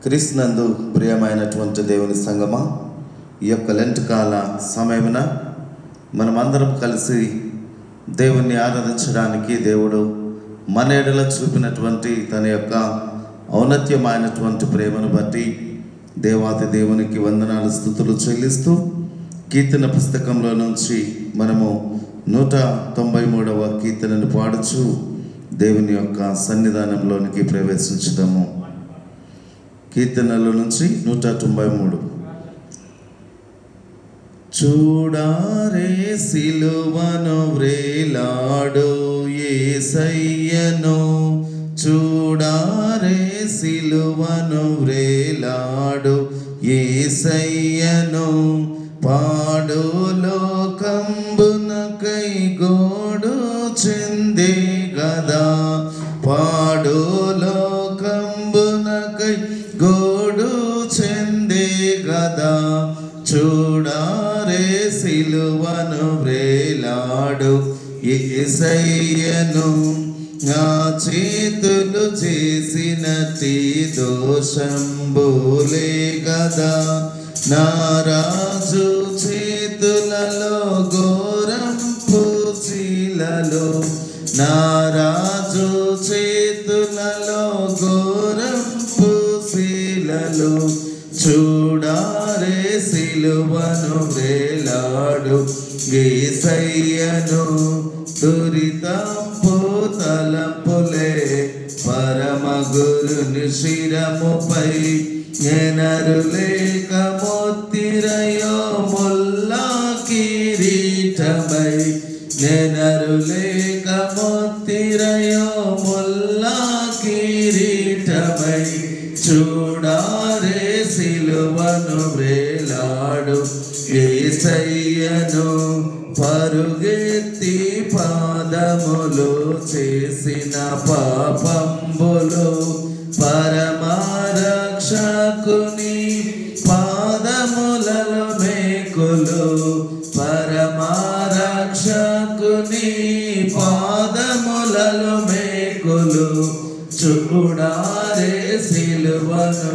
క్రీస్తునందు ప్రియమైనటువంటి దేవుని సంగమా ఈ యొక్క లెంట్ కాల సమయమున మనమందరం కలిసి దేవుణ్ణి ఆరాధించడానికి దేవుడు మన ఎడల చూపినటువంటి తన యొక్క ఔన్నత్యమైనటువంటి ప్రేమను బట్టి దేవాతి దేవునికి వందనాలు స్థుతులు చెల్లిస్తూ కీర్తన పుస్తకంలో నుంచి మనము నూట తొంభై మూడవ కీర్తనను పాడుచు దేవుని యొక్క సన్నిధానంలోనికి ప్రవేశించుదాము కీర్తనల నుంచి నూట తొంభై మూడు చూడారే సిలువను వ్రేలాడు ఏసయ్యను చూడారే సిలువను వ్రేలాడు ఏసయ్యను పాడు లోకంబునకై గోడు చెందే గదా పాడు లోకంబునకై గోడు చెందే గదా చూడారే సిలువను వ్రేలాడు ఏసయ్యను నా చేతులు చేసినట్టి దోషంబులే గదా నా రాజు చేతులలో ఘోరం పూచీలలో నా రాజు చేతులలో ఘోరం పూసీలలో చూడారే సిలువను వేలాడు గీసయ్యను దురితంపు తలంపులే పరమ గురుని శిరముపై ఎనరు లేక మొత్తిరయో ముల్లా కిరీటమై నెనరు లేక మొత్తిరయో ముల్లా కిరీటమై చూడారే సిలువను వేలాడు ఏసయ్యను పరుగెత్తి పాదములు చేసిన పాపంబులు పరమారక్షకుని పాదములలో మేకులు పరమారక్షకుని పాదములలో మేకులు చూడారే సిలువను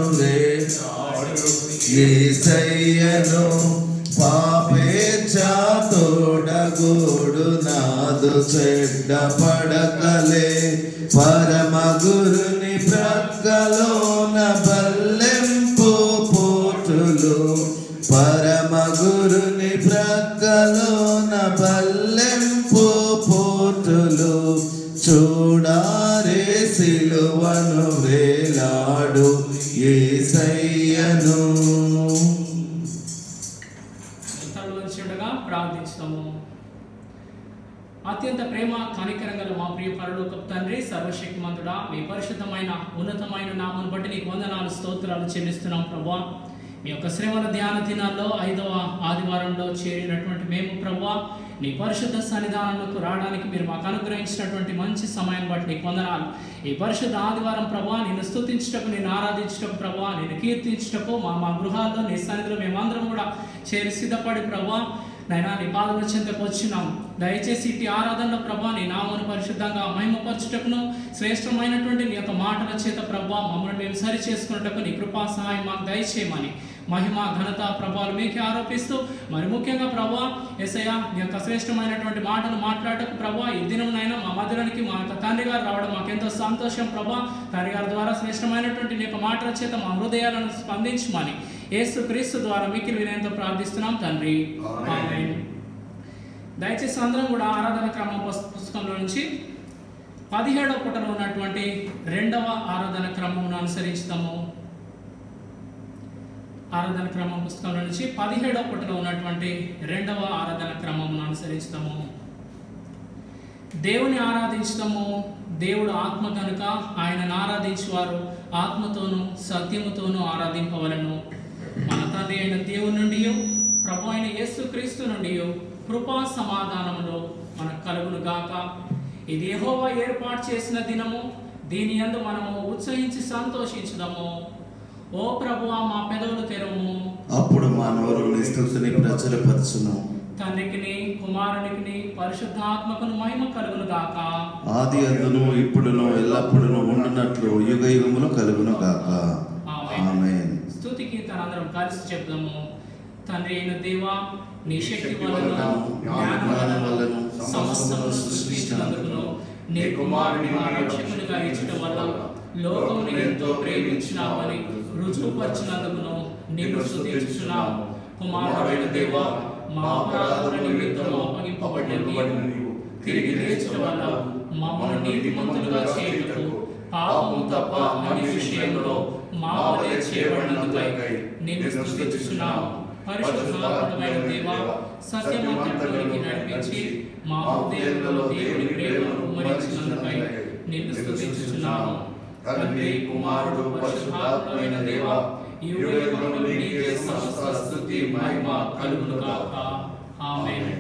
వేసయ్యను పాపేచ్ఛ తోడగోడు నాదు చెడ్డ పడకలే పరమ గురుని ప్రక్కలోన బల్లెంపు పోటులు పరమ గురుని ప్రక్కలోన బల్లెంపు పోటులు చూడారే సిలువను వేలాడు ఏసయ్యను తలవంచి ఉండగా ప్రార్థించుతాము అత్యంత ప్రేమ కనికరం గల మా ప్రియ పరలోకపు తండ్రి సర్వశక్తిమంతుడా మీ పరిశుద్ధమైన ఉన్నతమైన నామను బట్టి నీకు వందనాలు స్తోత్రాలు చెల్లిస్తున్నాం ప్రభా మీ యొక్క శ్రమల ధ్యాన దినాల్లో ఐదవ ఆదివారంలో చేరినటువంటి మేము ప్రభా నీ పరిశుద్ధ సన్నిధానంలోకి రావడానికి మీరు మాకు అనుగ్రహించినటువంటి మంచి సమయం బట్టి నీకు వందనాలు ఈ పరిశుద్ధ ఆదివారం ప్రభా నిన్ను స్తుతించటకు నేను ఆరాధించటకు ప్రభా నేను కీర్తించటకు మా మా గృహాల్లో నీ సన్నిధిలో మేమందరం కూడా చేరి సిద్ధపడి ప్రభా నైనా నీ పాదముల చెంతకు వచ్చినాం దయచేసి ఇట్టి ఆరాధనలో ప్రభా నీ నామను పరిశుద్ధంగా మహిమపరచుటకును శ్రేష్టమైనటువంటి నీ యొక్క మాటల చేత ప్రభా మమ్మల్ని మేము సరి చేసుకున్నటకు నీ కృపా సహాయం మాకు దయచేయమని మహిమ ఘనత ప్రభావాలు మీకే ఆరోపిస్తూ మరి ముఖ్యంగా ప్రభా ఎసయ్య నీ యొక్క శ్రేష్టమైనటువంటి మాటలు మాట్లాడటకు ప్రభా ఈ దినంనైనా మా మధురానికి మా యొక్క తండ్రి గారు రావడం మాకెంతో సంతోషం ప్రభా తండ్రి గారి ద్వారా శ్రేష్టమైనటువంటి నీ యొక్క మాటల చేత మా హృదయాలను స్పందించమని యేసు క్రీస్తు ద్వారా మీకు వినయంతో ప్రార్థిస్తున్నాం తండ్రి ఆమేన్. దయచేసి అందరం కూడా ఆరాధన క్రమం పుస్- పుస్తకంలో నుంచి పదిహేడవ పుటలో ఉన్నటువంటి రెండవ ఆరాధన క్రమమును అనుసరించుతాము ఆరాధన క్రమం పుస్తకంలో నుంచి పదిహేడవ పుటలో ఉన్నటువంటి రెండవ ఆరాధన క్రమమును అనుసరిస్తాము దేవుని ఆరాధించటము దేవుడు ఆత్మ కనుక ఆయనను ఆరాధించువారు ఆత్మతోనూ సత్యముతోనూ ఆరాధింపవలను మన తండ్రి అయిన దేవుని నుండి ప్రభు అయిన యేసు క్రీస్తు నుండి కృపా సమాధానములు మనకు కలుగును గాక ఇది యెహోవా ఏర్పాటు చేసిన దినము దీని యందు మనము ఉత్సహించి సంతోషించుదాము ఓ ప్రభువా మా పెదవులు తెరవు అప్పుడు మా నోరు నీ స్థుతిని ప్రచురపరచును తండ్రికిని కుమారునికి పరిశుద్ధాత్మకును మహిమ కలుగును గాక ఆది అందును ఇప్పుడును ఎల్లప్పుడును ఉండునట్లు యుగ యుగములు కలుగును గాక ఆమేన్. ఆమె కీర్తన అందరం కలిసి చెప్దాము తండ్రి అయిన దేవా నీ శక్తి వలన జ్ఞానం వలన సమస్తము సృష్టించినందుకును నీ కుమారుని మా రక్షకునిగా ఇచ్చట వల్ల లోకముని ఎంతో ప్రేమించినావని రుజువుపరిచినందుకును నిన్ను స్తుతించుచున్నాము కుమారుడైన దేవా మా అపరాధముల నిమిత్తము అప్పగింపబడిన నీవు తిరిగి లేచడం వల్ల మమ్మల్ని నీతిమంతులుగా చేయుటకు పాపము తప్ప అన్ని విషయంలో మా వలె చేయబడినందుకై నిన్ను స్తుతించుచున్నాము పరిశుద్ధాత్మమైన దేవా సత్యమంతటిలోకి నడిపించి మా హృదయంలో దేవుని ప్రేమను కుమరించినందుకై నిన్ను స్తుతించుచున్నాము తండ్రి కుమారుడు పరిశుద్ధాత్మమైన దేవా ఈ యుగములు నీకే సమస్త స్తుతి మహిమ కలుగును గాక ఆమేన్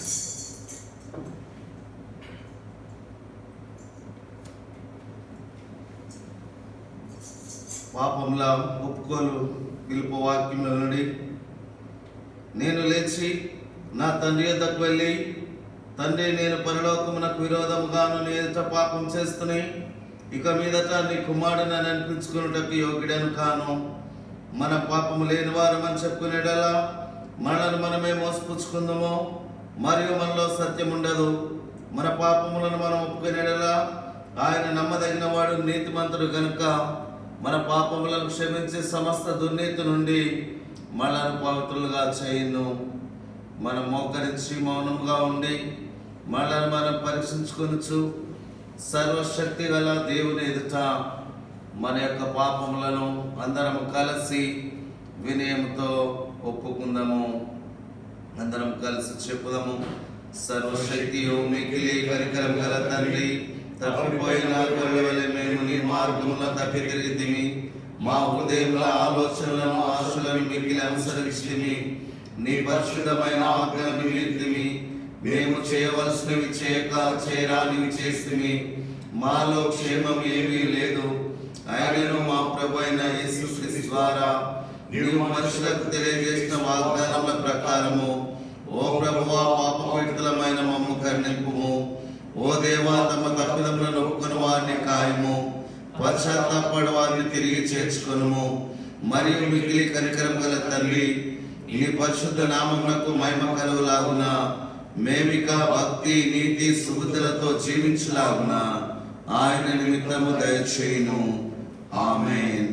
పాపంల ఒప్పుకోలు పిలుపు వాక్యంలో నుండి నేను లేచి నా తండ్రి యొద్దకు వెళ్ళి తండ్రి నేను పరలోకమునకు విరోధముగాను నీ ఎదుట పాపం చేస్తుని ఇక మీదట నీ కుమారుడు నన్ను అనిపించుకున్నటకు యోగ్యుడను కాను మన పాపము లేని వారమని చెప్పుకునేడలా మనలను మనమే మోసపుచ్చుకుందాము మరియు మనలో సత్యం ఉండదు మన పాపములను మనం ఒప్పుకునేడలా ఆయన నమ్మదగిన వాడు నీతిమంతుడు గనుక మన పాపములను క్షమించి సమస్త దుర్నీతి నుండి మనలను పవిత్రులుగా చేయును మనం మోకరించి మౌనంగా ఉండి మనల్ని మనం పరీక్షించుకొనచ్చు సర్వశక్తి గల దేవుని ఎదుట మన యొక్క పాపములను అందరం కలిసి వినయంతో ఒప్పుకుందాము అందరం కలిసి చెప్పుదాము సర్వశక్తియు మిగిలి కరికరం గల తండ్రి తప్పిపోయిన గొర్రెవలె మేము నీ మార్గమున తప్పి తిరిగితిమి మా హృదయంలో ఆలోచనలను ఆశలను మిగిలి అనుసరించితిమి నీ పరిశుద్ధమైన ఆజ్ఞను విడితిమి మేము చేయవలసినవి చేయక చేయరానివి చేస్తుమి మాలో క్షేమం ఏమీ లేదు ఆయనను మా ప్రభు అయిన యేసుక్రీస్తు ద్వారా నీవు మనుషులకు తెలియజేసిన వాగ్దానముల ప్రకారము ఓ ప్రభువా పాపపీడితులమైన మమ్ము కర్ణింపుము ఓ దేవా తమ తప్పిదములను ఒప్పుకొని వారిని కాయము పశ్చాత్తాపడి వారిని తిరిగి చేర్చుకొనుము మరియు మిగిలి కనికరం గల తల్లి నీ పరిశుద్ధ నామమునకు మహిమ కలుగులాగున మేమిక భక్తి నీతి సుబుద్ధులతో జీవించలాగున ఆయన నిమిత్తము దయచేయును ఆమేన్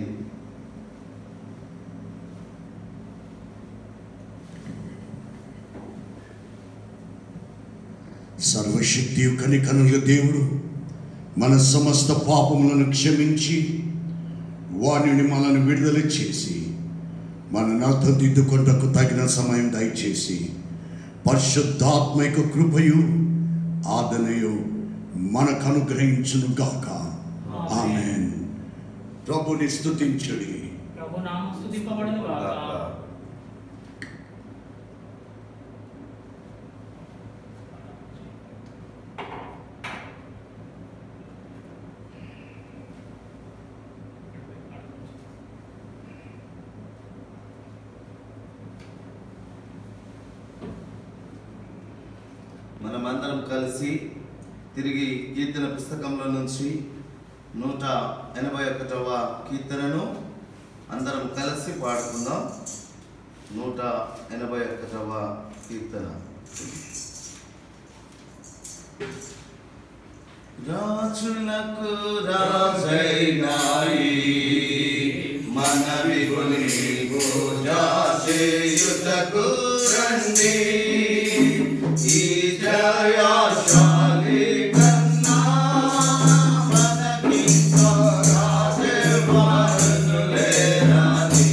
సర్వశక్తి కనికనుల దేవుడు మన సమస్త పాపములను క్షమించి వారిని మనల్ని విడుదల చేసి మన నర్థ దిద్దుకొంటకు తగిన సమయం దయచేసి పరిశుద్ధాత్మిక కృపయు ఆదనయు మనకు అనుగ్రహించును గాక ఆమెన్ ప్రభుని స్తుతించుడి ప్రభు నామ స్తుతింపబడును గాక మనమందరం కలిసి తిరిగి కీర్తన పుస్తకంలో నుంచి నూట ఎనభై ఒకటవ కీర్తనను అందరం కలిసి పాడుకుందాం నూట ఎనభై ఒకటవ కీర్తన రాజులకు రాజైనాయి మన విగుని పూజా చేయుటకు రండి ఈ జయాశాలి కన్నా మనకింకో రాజవారులు లేరని.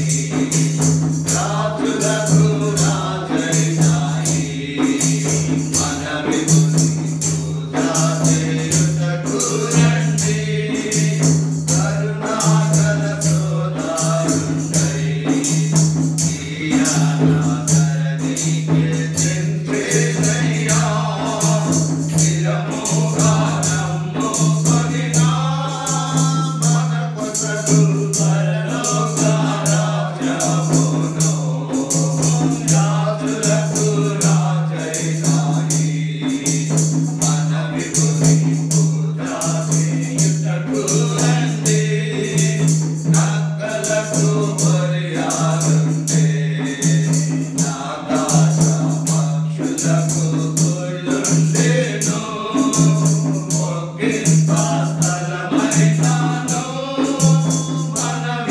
రాజులకు రాజైనాయి మన విగుని పూజా చేయుటకు రండి. కరుణాకర సోదరుండై మన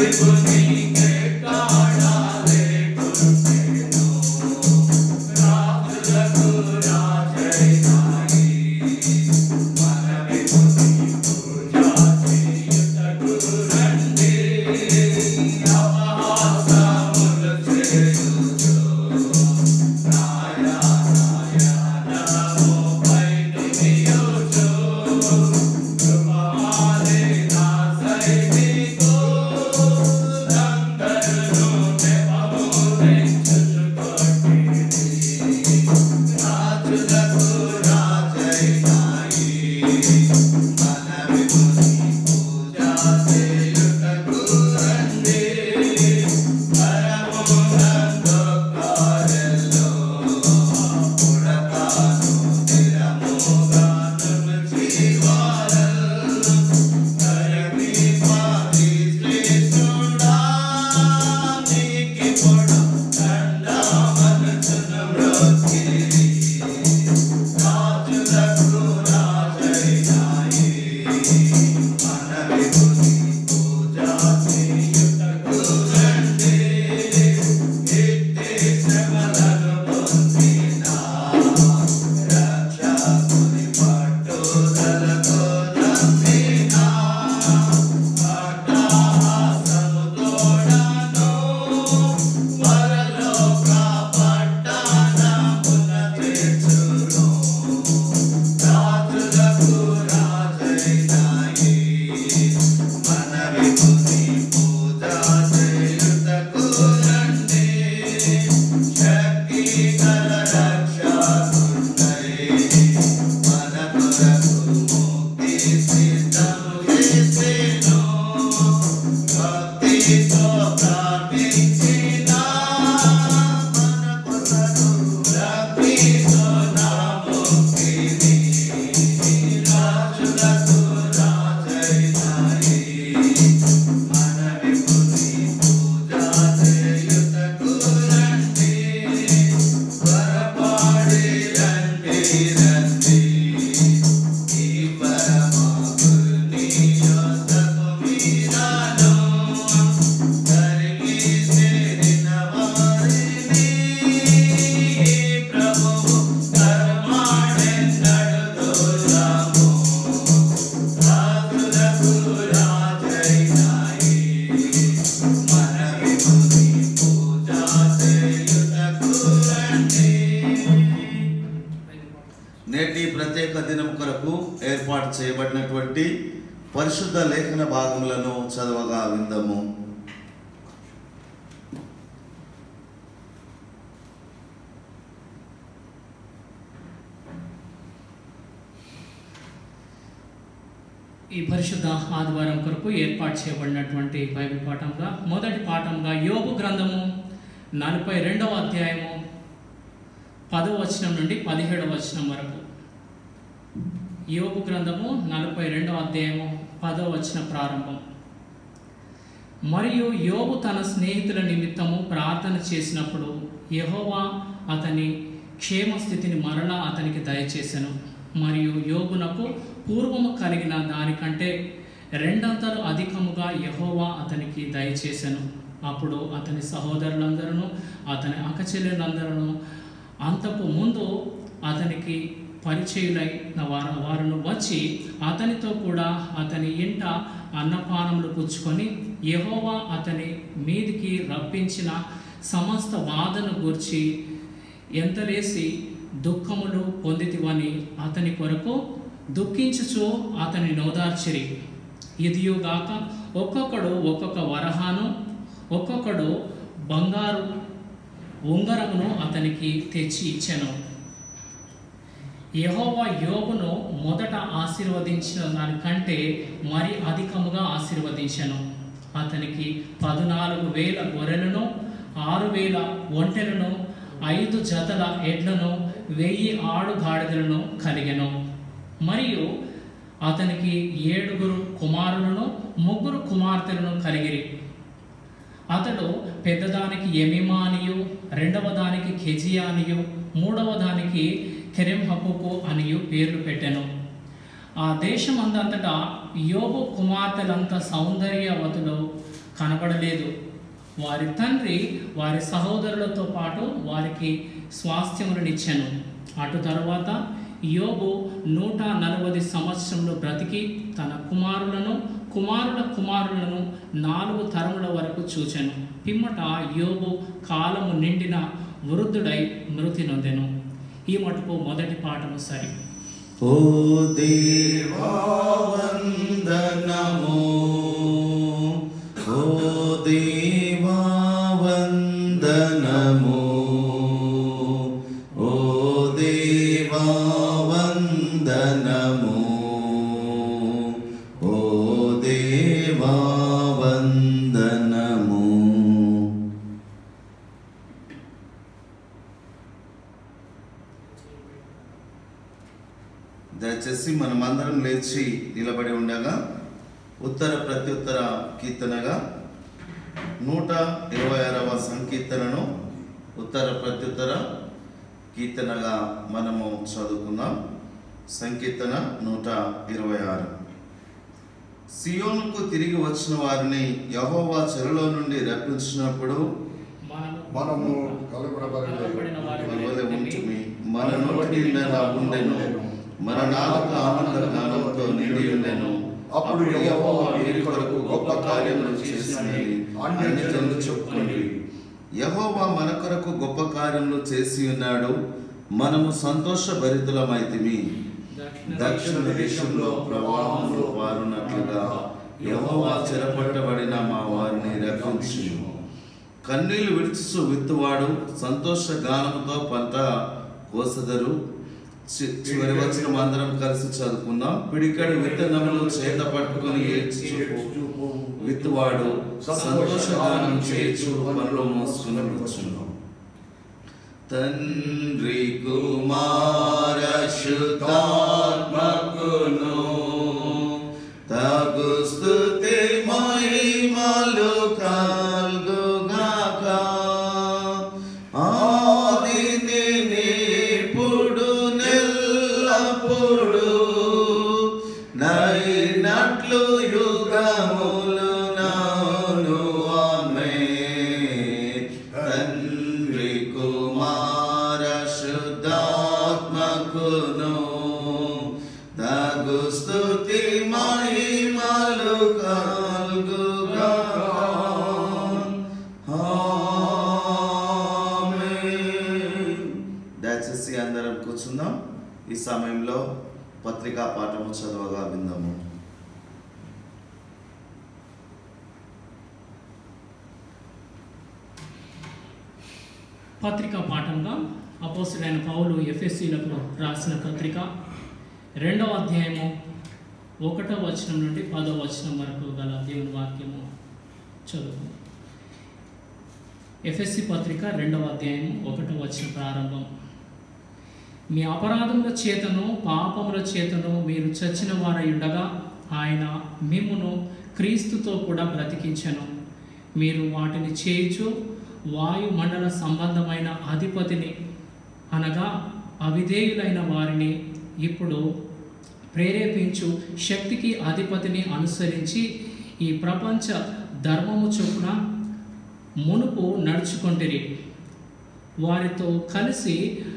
నేటి ప్రత్యేక దినం కొరకు ఏర్పాటు చేయబడినటువంటి పరిశుద్ధ లేఖన భాగములను చదవగా విందము ఈ పరిశుద్ధ ఆదివారం కొరకు ఏర్పాటు చేయబడినటువంటి బైబిల్ పాఠంగా మొదటి పాఠంగా యోగు గ్రంథము నలభై రెండవ అధ్యాయము పదవ వచనం నుండి పదిహేడవ వచనం వరకు యోగు గ్రంథము నలభై రెండవ అధ్యాయము పదవ వచన ప్రారంభం మరియు యోగు తన స్నేహితుల నిమిత్తము ప్రార్థన చేసినప్పుడు యెహోవా అతని క్షేమ స్థితిని మరలా అతనికి దయచేసెను మరియు యోగునకు పూర్వము కలిగిన దానికంటే రెండంతలు అధికముగా యెహోవా అతనికి దయచేసెను అప్పుడు అతని సహోదరులందరూ అతని అక్కచెల్లెలందరూ అంతకు ముందు అతనికి పరిచయులైన వారు వారును వచ్చి అతనితో కూడా అతని ఇంట అన్నపానములు పుచ్చుకొని యెహోవా అతని మీదికి రప్పించిన సమస్త బాధను గూర్చి ఎంతలేసి దుఃఖములు పొందితివని అతని కొరకు దుఃఖించుచు అతని నోదార్చిరి ఇదియుగాక ఒక్కొక్కడు ఒక్కొక్క వరహాను ఒక్కొక్కడు బంగారు ఉంగరమును అతనికి తెచ్చి ఇచ్చెను యెహోవా యోగును మొదట ఆశీర్వదించిన దానికంటే మరి అధికముగా ఆశీర్వదించెను అతనికి పద్నాలుగు వేల గొర్రెలను ఆరు వేల ఒంటెలను ఐదు జతల ఎడ్లను వెయ్యి ఆడు గాడిదలను కలిగెను మరియు అతనికి ఏడుగురు కుమారులను ముగ్గురు కుమార్తెలను కలిగిరి అతడు పెద్దదానికి ఎమిమా అనియు రెండవ దానికి కెజియా అనియు మూడవ దానికి కెరెంహపుకు అనియు పేర్లు పెట్టెను ఆ దేశమందంతటా యోబు కుమార్తెలంత సౌందర్యవతులు కనబడలేదు వారి తండ్రి వారి సహోదరులతో పాటు వారికి స్వాస్థ్యములనిచ్చాను అటు తర్వాత యోబు నూట నలభై సంవత్సరంలో బ్రతికి తన కుమారులను కుమారుల కుమారులను నాలుగు తరముల వరకు చూచెను పిమ్మట యోబు కాలము నిండిన వృద్ధుడై మృతి నొందెను ఈ మటుకు మొదటి పాఠము సరి ఓ దేవా వందనము ఓ దేవా వందనము ఓ దేవా వందనము ఓ దేవా వందనము దయచేసి మనమందరం లేచి నిలబడి ఉండగా ఉత్తర ప్రత్యుత్తర కీర్తనగా నూట ఇరవై ఆరవ సంకీర్తనను ఉత్తర ప్రత్యుత్తర కీర్తనగా మనము చదువుకుందాం సంకీర్తన నూట ఇరవై ఆరు సియోనుకు తిరిగి వచ్చిన వారిని యహోవా చెరలో నుండి రప్పించినప్పుడు మనము కలవరబడలేదు. కలవరబడిన వారి వలె వలె ఉంటిమి. ఉంటుమి మన నోటి నిండా ఉండెను మన నాలుక ఆనంద జ్ఞానంతో నిండి ఉండెను అప్పుడు యెహోవా వీరి కొరకు గొప్ప కార్యములు చేసినది అన్యజనులు చెప్పుకుంది యెహోవా మన కొరకు గొప్ప కార్యములు చేసి ఉన్నాడు మనము సంతోష భరితులమైతిమి దక్షిణ దేశంలో ప్రవాహంలో వారున్నట్లుగా యెహోవా చెరపట్టబడిన మా వారిని రక్షించును కన్నీళ్లు విడిచుచు విత్తువాడు సంతోష గానముతో పంట కోసెదరు చి- చివరి వచ్చిన అందరం కలిసి చదువుకుందాం పిడికడి విత్తనములు చేత పట్టుకొని ఏడ్చుచు విత్తువాడు సంతోష గానం చేయొచ్చు పనులు మోసుకుని వచ్చును తండ్రి కుమార శుద్ధాత్మకును తగు స్తుతి మహిమలు కల్గుగాక ఆదిని ఇప్పుడు నెల్లప్పుడు నైనట్లు యుగములు నాను ఆమె తండ్రి కుమార శుద్ధాత్మకును తగు స్తుతి మహిమలు కల్గుగాక ఆమేన్. దయచేసి అందరం కూర్చుందాం ఈ సమయంలో పత్రికా పాఠము చదవగా విందాము పత్రిక పాఠంగా అపోస్తుడైన పౌలు ఎఫ్ఎస్సీలకు రాసిన పత్రిక రెండవ అధ్యాయము ఒకటో వచనం నుండి పదో వచనం వరకు గల దేవుని వాక్యము చదువు ఎఫ్ఎస్సి పత్రిక రెండవ అధ్యాయం ఒకటో వచన ప్రారంభం మీ అపరాధముల చేతను పాపముల చేతను మీరు చచ్చిన వారై ఉండగా ఆయన మిమ్మును క్రీస్తుతో కూడా బ్రతికించెను మీరు వాటిని చేయుచు వాయుమండల సంబంధమైన అధిపతిని అనగా అవిధేయులైన వారిని ఇప్పుడు ప్రేరేపించు శక్తికి అధిపతిని అనుసరించి ఈ ప్రపంచ ధర్మము చొప్పున మునుపు నడుచుకొంటిరి వారితో కలిసి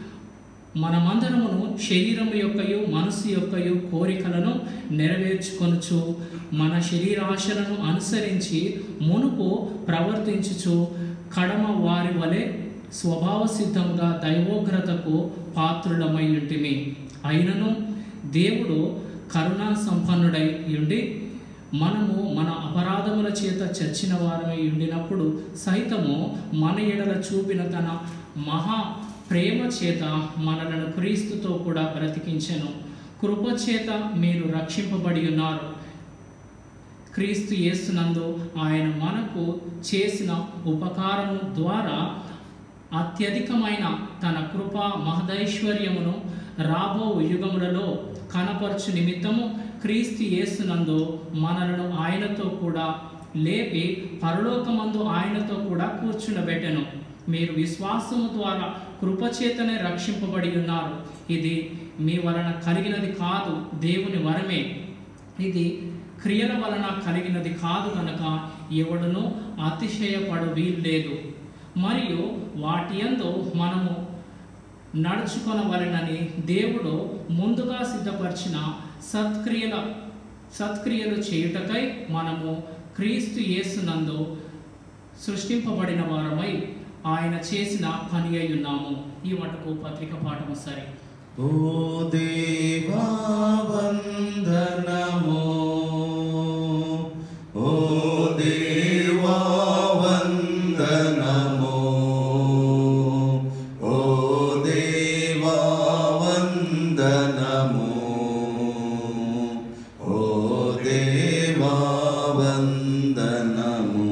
మనమందరమును శరీరము యొక్కయు మనసు యొక్కయు కోరికలను నెరవేర్చుకొనుచు మన శరీరాశలను అనుసరించి మునుపు ప్రవర్తించుచు కడమ వారి వలె స్వభావ సిద్ధంగా దైవోగ్రతకు పాత్రులమై ఉంటిమి అయినను దేవుడు కరుణా సంపన్నుడై ఉండి మనము మన అపరాధముల చేత చచ్చిన వారమై ఉండినప్పుడు సైతము మన ఎడల చూపిన తన మహా ప్రేమ చేత మనలను క్రీస్తుతో కూడా బ్రతికించెను కృప చేత మీరు రక్షింపబడి ఉన్నారు క్రీస్తు యేసునందు ఆయన మనకు చేసిన ఉపకారము ద్వారా అత్యధికమైన తన కృప మహదైశ్వర్యమును రాబో యుగములలో కనపరచు నిమిత్తము క్రీస్తు యేసునందు మనలను ఆయనతో కూడా లేపి పరలోకమందు ఆయనతో కూడా కూర్చుండబెట్టెను మీరు విశ్వాసము ద్వారా కృపచేతనే రక్షింపబడి ఉన్నారు ఇది మీ వలన కలిగినది కాదు దేవుని వరమే ఇది క్రియల వలన కలిగినది కాదు కనుక ఎవడును అతిశయపడు వీల్లేదు మరియు వాటి యందు మనము నడుచుకొనవలెనని దేవుడు ముందుగా సిద్ధపరిచిన సత్క్రియల సత్క్రియలు చేయుటకై మనము క్రీస్తు యేసునందు సృష్టింపబడిన వారమై ఆయన చేసిన పని అయి ఉన్నాము ఈ మటుకు పత్రిక పాఠము సరే ఓ దేవా వందనము ఓ దేవా వందనము ఓ దేవా వందనము ఓ దేవా వందనము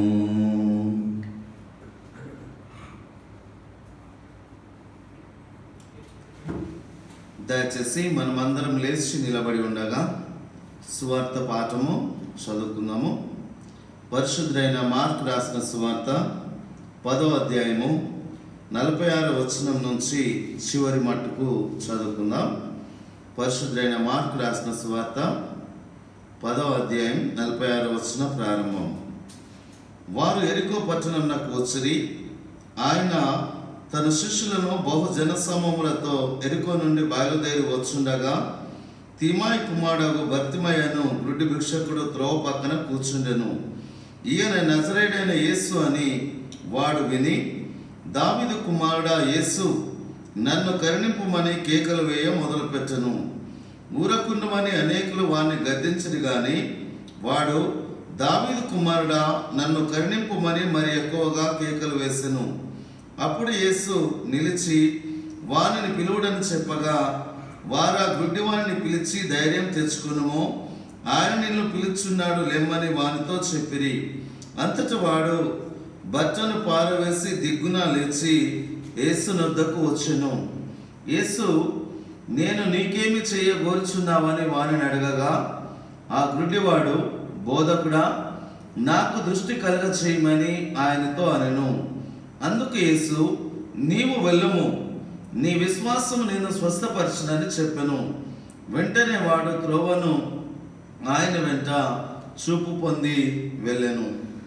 దయచేసి మనమందరం లేచి నిలబడి ఉండగా సువార్త పాఠము చదువుకుందాము పరిశుద్ధుడైన మార్క్ రాసిన సువార్త పదో అధ్యాయము నలభై ఆరు వచనం నుంచి చివరి మట్టుకు చదువుకుందాం పరిశుద్ధుడైన మార్క్ రాసిన సువార్త పదో అధ్యాయం నలభై ఆరు వచనం ప్రారంభం వారు ఎరికో పట్టణంనకు వచ్చిరి ఆయన తన శిష్యులను బహు జనసమూహములతో ఎరుకో నుండి బయలుదేరి వచ్చుండగా తిమాయి కుమారుడు భర్తిమయ్యను గుడ్డి భిక్షకుడు త్రోవ పక్కన కూర్చుండెను ఈయన నజరేడైన యేసు అని వాడు విని దావిదు కుమారుడా యేసు నన్ను కరుణింపుమని కేకలు వేయ మొదలుపెట్టెను ఊరకుండమని అనేకులు వారిని గద్దించరు గాని వాడు దావీదు కుమారుడా నన్ను కరుణింపుమని మరి ఎక్కువగా కేకలు వేసెను అప్పుడు యేసు నిలిచి వానిని పిలువుడని చెప్పగా వారు ఆ గుడ్డివాణ్ణి పిలిచి ధైర్యం తెచ్చుకునుము ఆయన నిన్ను పిలుచున్నాడు లెమ్మని వానితో చెప్పిరి అంతట వాడు బట్టను పారవేసి దిగ్గున లేచి యేసు నొద్దకు వచ్చెను యేసు నేను నీకేమి చేయగోరుచున్నావని వానిని అడగగా ఆ గుడ్డివాడు బోధకుడా నాకు దృష్టి కలగ చేయమని ఆయనతో అనెను అందుకు యేసు నీవు వెళ్ళము నీ విశ్వాసం నేను స్వస్థపరచునని చెప్పెను వెంటనే వాడు త్రోవను ఆయన వెంట చూపు పొంది వెళ్ళెను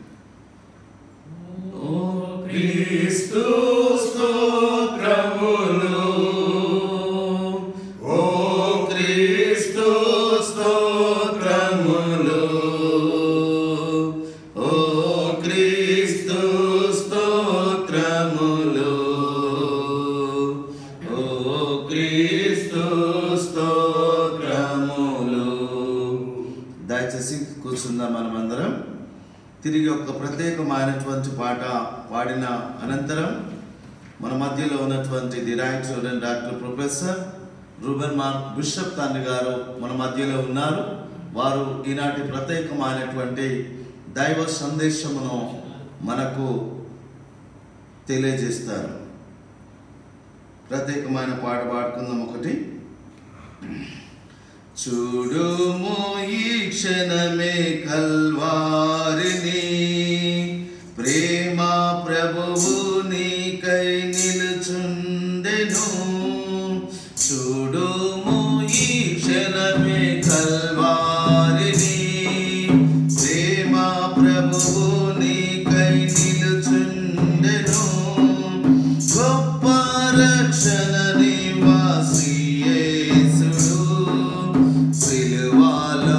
ఓ క్రీస్తు స్తోత్రములు ఓ క్రీస్తు స్తోత్రములు ఓ క్రీస్తు స్తోత్రములు ఓ క్రీస్తు స్తోత్రములు దయచేసి కూర్చుందాం మనమందరం తిరిగి ఒక ప్రత్యేకమైనటువంటి పాట పాడిన అనంతరం మన మధ్యలో ఉన్నటువంటి the right student doctor professor Ruben Mark bishop తండ్రి గారు మన మధ్యలో ఉన్నారు వారు ఈనాటి ప్రత్యేకమైనటువంటి దైవ సందేశమును మనకు తెలియజేస్తారు ప్రత్యేకమైన పాట పాడుకుందాం ఒకటి చూడుము ఈ క్షణమే కల్వారిని ప్రేమ ప్రభువు నీకై నిలుచుండెను చూడుము ఈ క్షణమే కల్వారిని ప్రేమ ప్రభువు నీకై నిలుచుండెను గొప్ప రక్షణ నివాసి యేసుడు సిలువలో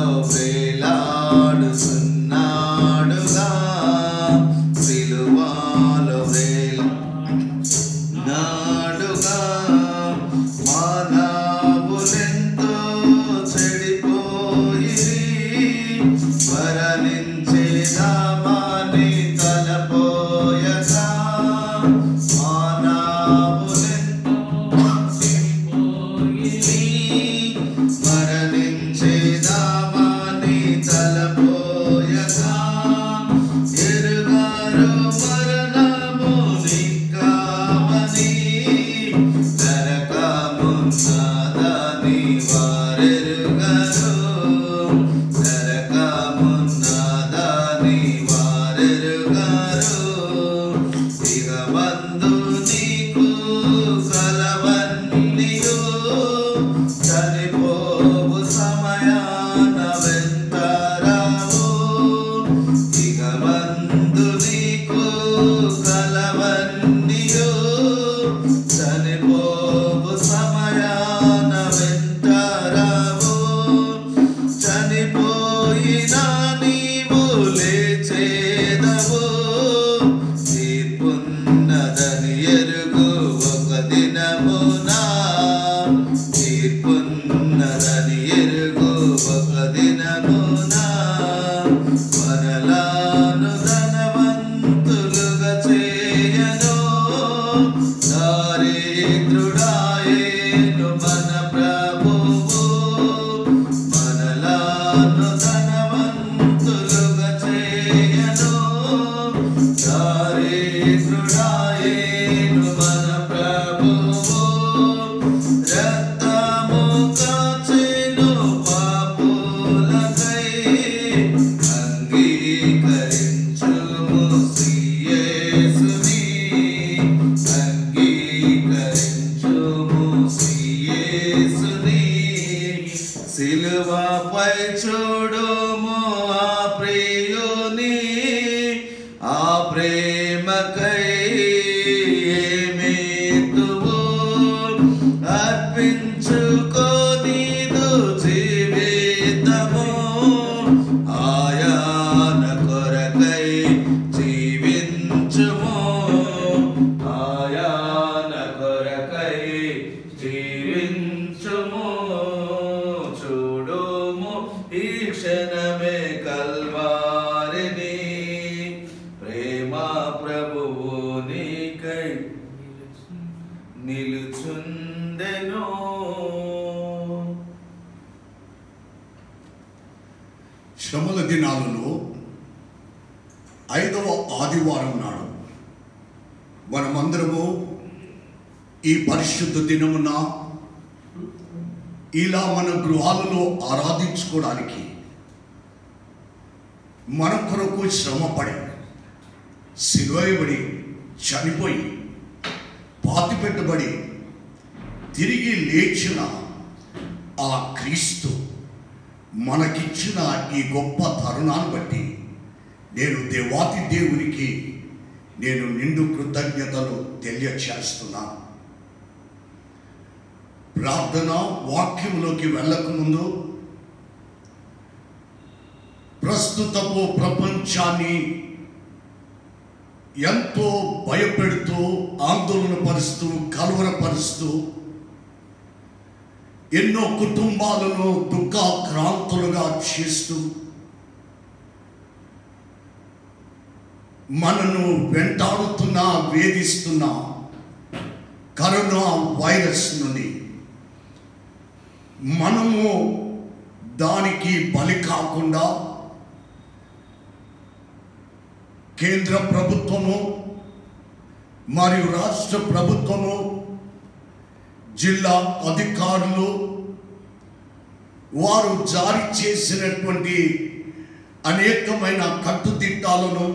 వేలాడుచున్నాడుగా సిలువలో వేలాడుగా మానవ నీకు కలవన్నీయు చనిపోవు సమయాన వెంటారావు చనిపోయినా నీవు లేచేదవు తీర్పున్నదని ఎరుగు ఒక దినమునా తీర్పున్నదని ఎరుగు ఒక దినమునా మనలాను ధనవంతులుగా చేయను దారిద్రుడాయేను మన ప్రభువు మనలాను ధనవంతులుగా చేయను దారిద్రుడాయేను మన ప్రభువు రక్తము కాచెను పాపులకై అంగీకరించుము శ్రీయేసుని అంగీకరించుము శ్రీయేసుని సిలువపై చూడుము ఆ ప్రియుని ఆ ప్రేమకై ఏమేతువు అర్పించుకోనీదు జీవితము ఆయాన కొరకై జీవించుము ఆయాన కొరకై జీవించుము చూడుము ఈ క్షణమే కల్వారిని ప్రేమ ప్రభువు నీకై నిలుచుందెను శ్రమల దినాలలో ఐదవ ఆదివారం నాడు మనమందరము ఈ పరిశుద్ధ దినమున ఇలా మన గృహాలలో ఆరాధించుకోవడానికి మన కొరకు శ్రమపడి సిలువయబడి చనిపోయి పాతిపెట్టబడి తిరిగి లేచిన ఆ క్రీస్తు మనకిచ్చిన ఈ గొప్ప తరుణాన్ని బట్టి నేను దేవాతి దేవునికి నేను నిండు కృతజ్ఞతలు తెలియచేస్తున్నాను ప్రార్థన వాక్యంలోకి వెళ్ళకముందు ప్రస్తుతపు ప్రపంచాన్ని ఎంతో భయపెడుతూ ఆందోళన పరుస్తూ కలవరపరుస్తూ ఎన్నో కుటుంబాలను దుఃఖాక్రాంతులుగా చేస్తూ మనను వెంటాడుతున్న వేధిస్తున్న కరోనా వైరస్ నుండి మనము దానికి బలి కాకుండా కేంద్ర ప్రభుత్వము మరియు రాష్ట్ర ప్రభుత్వము జిల్లా అధికారులు వారు జారీ చేసినటువంటి అనేకమైన కట్టుదిట్టాలను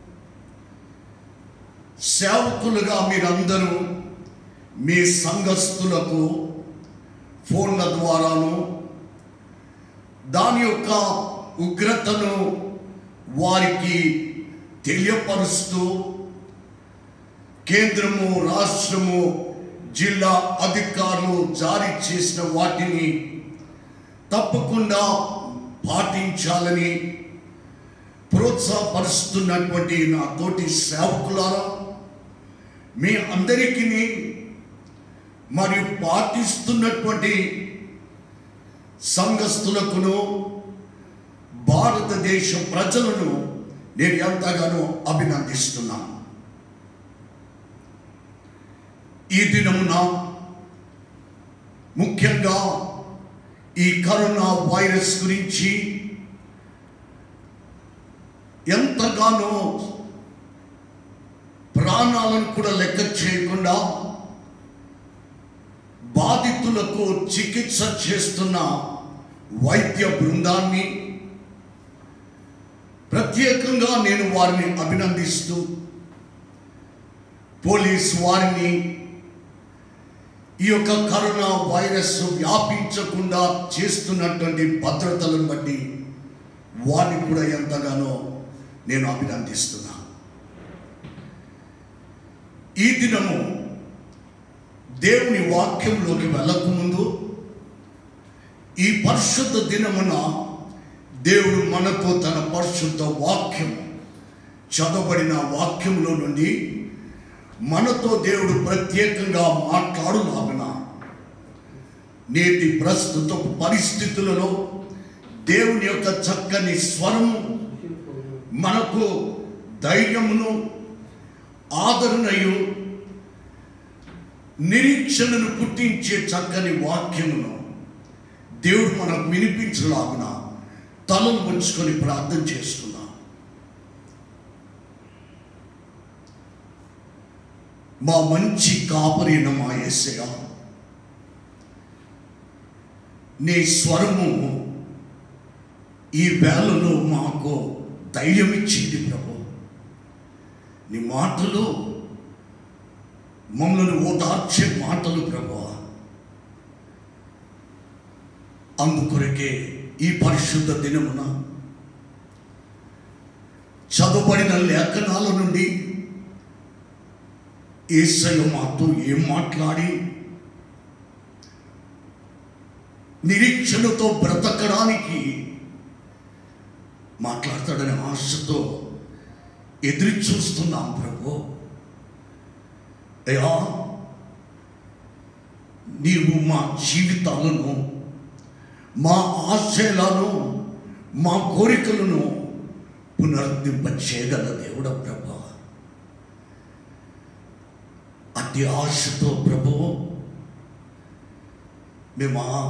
సేవకులుగా మీరందరూ మీ సంఘస్థులకు ఫోన్ల ద్వారాను దాని యొక్క ఉగ్రతను వారికి తెలియపరుస్తూ కేంద్రము రాష్ట్రము జిల్లా అధికారులు జారీ చేసిన వాటిని తప్పకుండా పాటించాలని ప్రోత్సాహపరుస్తున్నటువంటి నా తోటి సేవకులారా మీ అందరికీ మరియు పాటిస్తున్నటువంటి సంఘస్థులకును భారతదేశ ప్రజలను నేను ఎంతగానో అభినందిస్తున్నాను ఈ దినమున ముఖ్యంగా ఈ కరోనా వైరస్ గురించి ఎంతగానో ప్రాణాలను కూడా లెక్క చేయకుండా బాధితులకు చికిత్స చేస్తున్న వైద్య బృందాన్ని ప్రత్యేకంగా నేను వారిని అభినందిస్తూ పోలీస్ వారిని ఈ యొక్క కరోనా వైరస్ వ్యాపించకుండా చేస్తున్నటువంటి భద్రతలను బట్టి వారిని కూడా ఎంతగానో నేను అభినందిస్తున్నాను ఈ దినము దేవుని వాక్యంలోకి వెళ్ళకముందు ఈ పరిశుద్ధ దినమున దేవుడు మనతో తన పరిశుద్ధ వాక్యం చదవబడిన వాక్యంలో నుండి మనతో దేవుడు ప్రత్యేకంగా మాట్లాడులాగన నేటి ప్రస్తుత పరిస్థితులలో దేవుని యొక్క చక్కని స్వరము మనకు ధైర్యమును ఆదరణయు నిరీక్షణను పుట్టించే చక్కని వాక్యమును దేవుడు మనకు వినిపించలాగున తలను ఉంచుకొని ప్రార్థన చేసుకుందాం మా మంచి కాపరిన మా యేసయ్య నీ స్వరము ఈ వేళలో మాకు ధైర్యం ఇచ్చింది ప్రభు నీ మాటలు మమ్మల్ని ఓదార్చే మాటలు ప్రభు అందుకొరకే ఈ పరిశుద్ధ దినమున చదవబడిన లేఖనాల నుండి ఏసయ్య మాతో ఏం మాట్లాడి నిరీక్షణతో బ్రతకడానికి మాట్లాడతాడనే ఆశతో ఎదురు చూస్తున్నాం ప్రభు అయ్యా నీవు మా జీవితాలను మా ఆశయాలను మా కోరికలను పునరుద్ధరింప చేయగల దేవుడ ప్రభు అతి ఆశతో ప్రభు మేము ఆ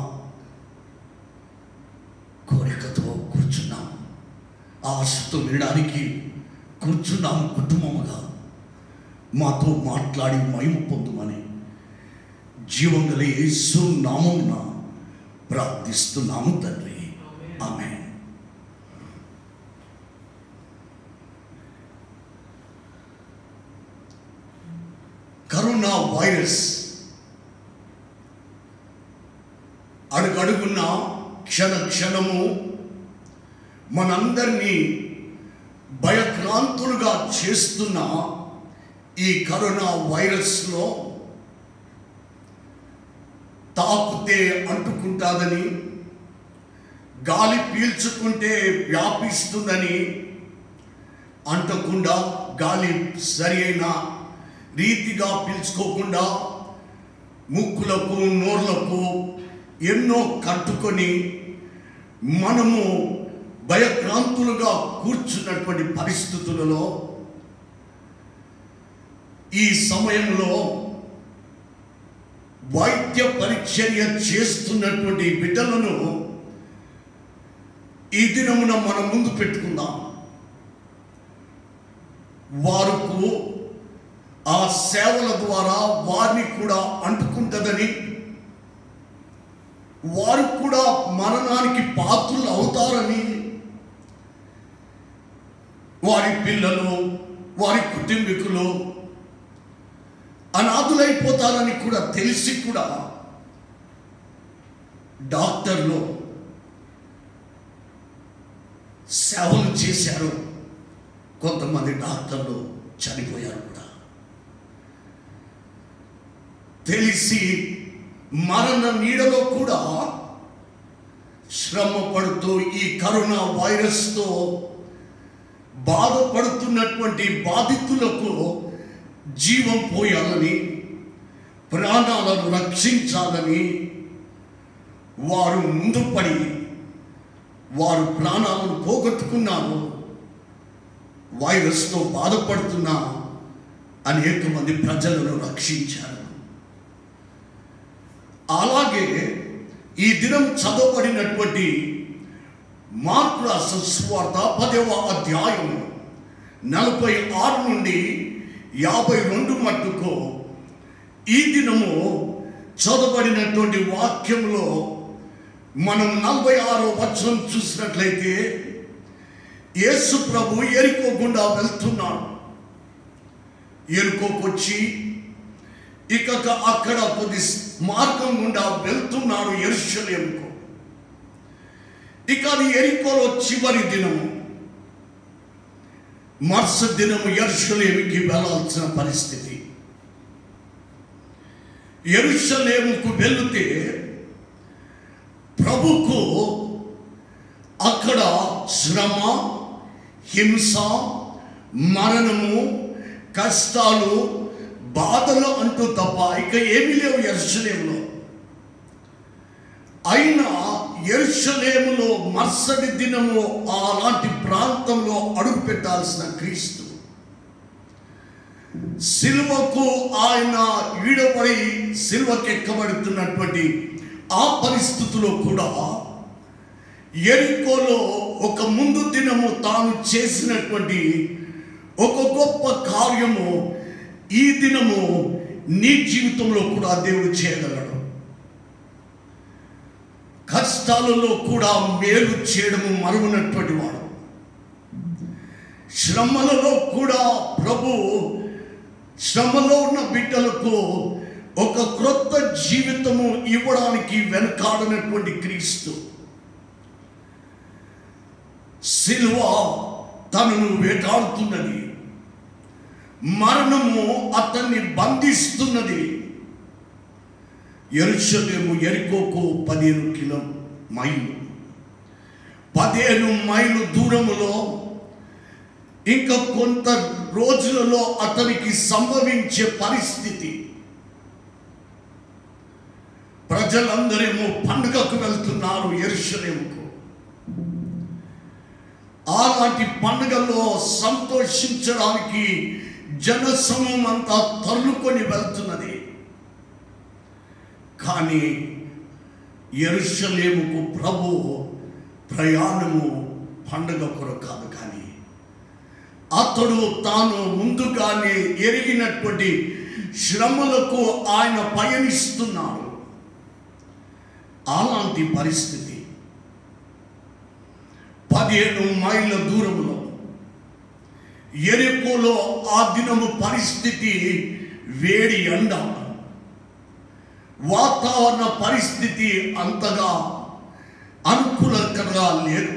కోరికతో కూర్చున్నాం ఆ ఆశతో వినడానికి కూర్చున్నాము కుటుంబముగా మాతో మాట్లాడి మహిమ పొందుమని జీవం గల యేసు నామమున ప్రార్థిస్తున్నాము తండ్రి ఆమె కరోనా వైరస్ అడుగడుగున్న క్షణ క్షణము మనందరినీ భయక్రాంతులుగా చేస్తున్న ఈ కరోనా వైరస్లో తాకుతే అంటుకుంటాదని గాలి పీల్చుకుంటే వ్యాపిస్తుందని అంటకుండా గాలి సరి అయిన రీతిగా పీల్చుకోకుండా ముక్కులకు నోర్లకు ఎన్నో కట్టుకొని మనము భయక్రాంతులుగా కూర్చున్నటువంటి పరిస్థితులలో ఈ సమయంలో వైద్య పరిచర్య చేస్తున్నటువంటి బిడ్డలను ఈ దినమున మనం ముందు పెట్టుకుందాం వారుకు ఆ సేవల ద్వారా వారిని కూడా అంటుకుంటుందని వారు కూడా మరణానికి పాత్రులు అవుతారని వారి పిల్లలు వారి కుటుంబీకులు అనాథులైపోతారని కూడా తెలిసి కూడా డాక్టర్లు సేవలు చేశారు కొంతమంది డాక్టర్లు చనిపోయారు కూడా తెలిసి మరణ నీడలో కూడా శ్రమ పడుతూ ఈ కరోనా వైరస్తో బాధపడుతున్నటువంటి బాధితులకు జీవం పోయాలని ప్రాణాలను రక్షించాలని వారు ముందు పడి వారు ప్రాణాలను పోగొట్టుకున్నారు వైరస్తో బాధపడుతున్న అనేక మంది ప్రజలను రక్షించారు అలాగే ఈ దినం చదవబడినటువంటి మార్పు రాసిన సువార్త పదవ అధ్యాయం నలభై ఆరు నుండి యాభై రెండు మట్టుకు ఈ దినము చదవబడినటువంటి వాక్యంలో మనం నలభై ఆరో వచనం చూసినట్లయితే యేసు ప్రభు ఎరుకోకుండా వెళ్తున్నాడు ఎరుకోకొచ్చి ఇక అక్కడ కొద్ది మార్గం గుండా వెళ్తున్నాడు ఎరుషలేముకు ఇక అది ఎరికోలో చివరి దినము మరుస దినము ఎరుషలేమికి వెళ్ళాల్సిన పరిస్థితి ఎరుషలేముకు వెళితే ప్రభుకు అక్కడ శ్రమ హింస మరణము కష్టాలు బాధలు అంటూ తప్ప ఇక ఏమీ లేవు ఎరుషలేములో అయినా ఎరుషలేములో మరుసటి దినము అలాంటి ప్రాంతంలో అడుగు పెట్టాల్సిన క్రీస్తు సిలువకు ఆయన ఈడబడి సిలువకి ఎక్కబడుతున్నటువంటి ఆ పరిస్థితిలో కూడా ఎరికోలో ఒక ముందు దినము తాను చేసినటువంటి ఒక గొప్ప కార్యము ఈ దినము నీ జీవితంలో కూడా దేవుడు చేయగలడు కష్టాలలో కూడా మేలు చేయడము మరువనటువంటి వాడు శ్రమలలో కూడా ప్రభు శ్రమలో ఉన్న బిడ్డలకు ఒక క్రొత్త జీవితము ఇవ్వడానికి వెనకాడనటువంటి క్రీస్తు సిల్వ తనను వేటాడుతున్నది మరణము అతన్ని బంధిస్తున్నది ఎరుషలేము ఎరికోకు పదిహేను కిలో మైలు పదిహేను మైలు దూరములో ఇంకా కొంత రోజులలో అతనికి సంభవించే పరిస్థితి ప్రజలందరేమో పండుగకు వెళ్తున్నారు ఎరుషలేముకు అలాంటి పండుగలో సంతోషించడానికి జనసమూహం అంతా తరులుకొని వెళ్తున్నది కానీ ఎరుషలేముకు ప్రభు ప్రయాణము పండుగ కొరకు కాదు కానీ అతడు తాను ముందుగానే ఎరిగినటువంటి శ్రమలకు ఆయన పయనిస్తున్నాడు అలాంటి పరిస్థితి పదిహేను మైళ్ళ దూరంలో ఎరుకోలో ఆ దినము పరిస్థితి వేడి ఎండ వాతావరణ పరిస్థితి అంతగా అనుకూలకరంగా లేదు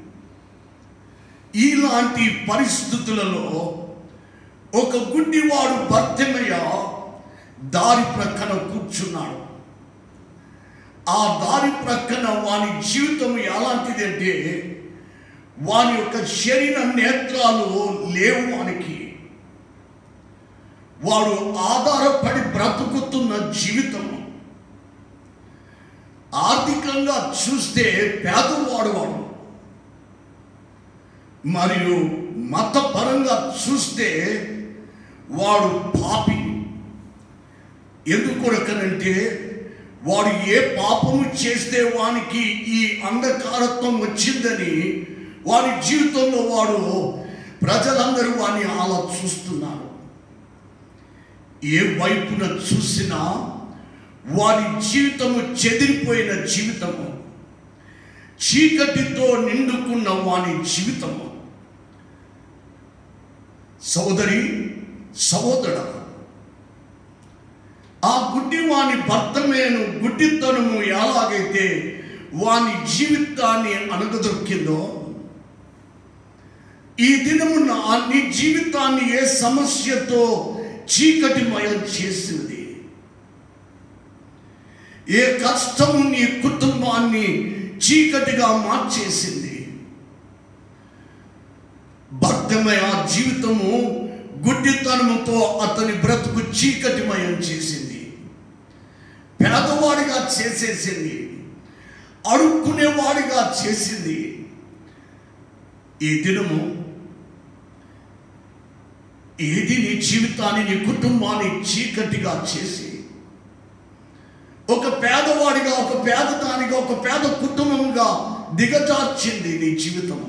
ఇలాంటి పరిస్థితులలో ఒక గుడ్డివాడు భర్తమయ్య దారి ప్రక్కన కూర్చున్నాడు ఆ దారి ప్రక్కన వాని జీవితం ఎలాంటిది అంటే వాని యొక్క శరీర నేత్రాలు లేవు వానికి వాడు ఆధారపడి బ్రతుకుతున్న జీవితము ఆర్థికంగా చూస్తే పేదవాడు వాడు మరియు మతపరంగా చూస్తే వాడు పాపి ఎందుకొరకనంటే వాడు ఏ పాపము చేస్తే వానికి ఈ అంధకారత్వం వచ్చిందని వాడి జీవితంలో వాడు ప్రజలందరూ వాడిని అలా చూస్తున్నారు ఏ వైపున చూసినా వారి జీవితము చెదిరిపోయిన జీవితము చీకటితో నిండుకున్న వాని జీవితము సోదరి సహోదర ఆ గుడ్డి వాని భర్తమేను గుడ్డితనము ఎలాగైతే వాని జీవితాన్ని అనగదొక్కిందో ఈ దినమున నీ జీవితాన్ని ఏ సమస్యతో చీకటిమయం చేసింది ఏ కష్టము నీ కుటుంబాన్ని చీకటిగా మార్చేసింది భక్తమయ జీవితము గుడ్డితనముతో అతని బ్రతుకు చీకటిమయం చేసింది పేదవాడిగా చేసేసింది అడుక్కునేవాడిగా చేసింది ఈ దినము ఏది నీ జీవితాన్ని నీ కుటుంబాన్ని చీకటిగా చేసి ఒక పేదవాడిగా ఒక పేదదానిగా ఒక పేద కుటుంబంగా దిగజార్చింది నీ జీవితము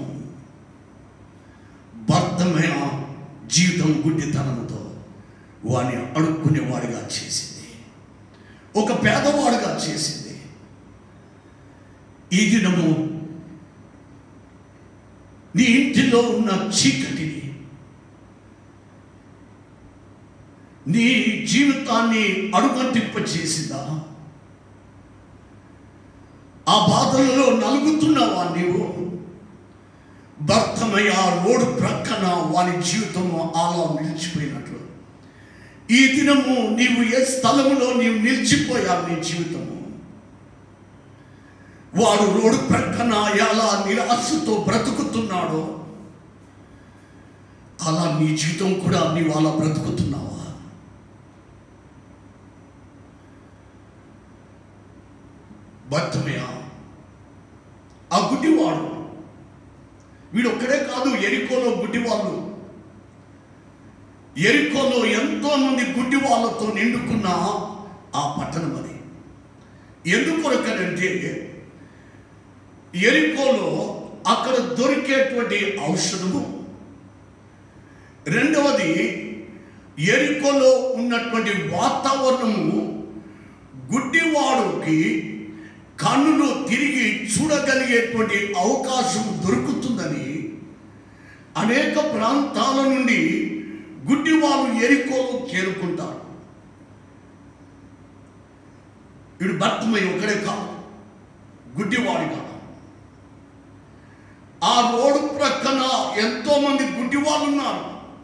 భర్తమైన జీవితం గుడ్డితనంతో వాని అడుక్కునేవాడిగా చేసింది ఒక పేదవాడిగా చేసింది ఈ దినము నీ ఇంటిలో ఉన్న చీకటిని నీ జీవితాన్ని అడుగంటింప చేసిందా ఆ బాధలలో నలుగుతున్నావా నీవు భర్తమయ్య ఆ రోడ్డు ప్రక్కన వాని జీవితం అలా నిలిచిపోయినట్లు ఈ దినము నీవు ఏ స్థలములో నీవు నిలిచిపోయావు నీ జీవితము వాడు రోడ్డు ప్రక్కన ఎలా నిరాశతో బ్రతుకుతున్నాడో అలా నీ జీవితం కూడా నీవు అలా బ్రతుకుతున్నావా భర్తమయ్య ఆ గుడ్డివాడు వీడు ఒక్కడే కాదు ఎరికోలో గుడ్డివాళ్ళు ఎరికోలో ఎంతో మంది గుడ్డి వాళ్ళతో నిండుకున్న ఆ పట్టణం అది ఎందుకొరకనంటే ఎరికోలో అక్కడ దొరికేటువంటి ఔషధము రెండవది ఎరికోలో ఉన్నటువంటి వాతావరణము గుడ్డివాడుకి కన్నులు తిరిగి చూడగలిగేటువంటి అవకాశం దొరుకుతుందని అనేక ప్రాంతాల నుండి గుడ్డివాళ్ళు ఎరికోలు చేరుకుంటారు వీడు భర్తమై ఒకడే కాదు గుడ్డివాడి కాదు ఆ రోడ్డు ప్రక్కన ఎంతో మంది గుడ్డి వాళ్ళు ఉన్నారు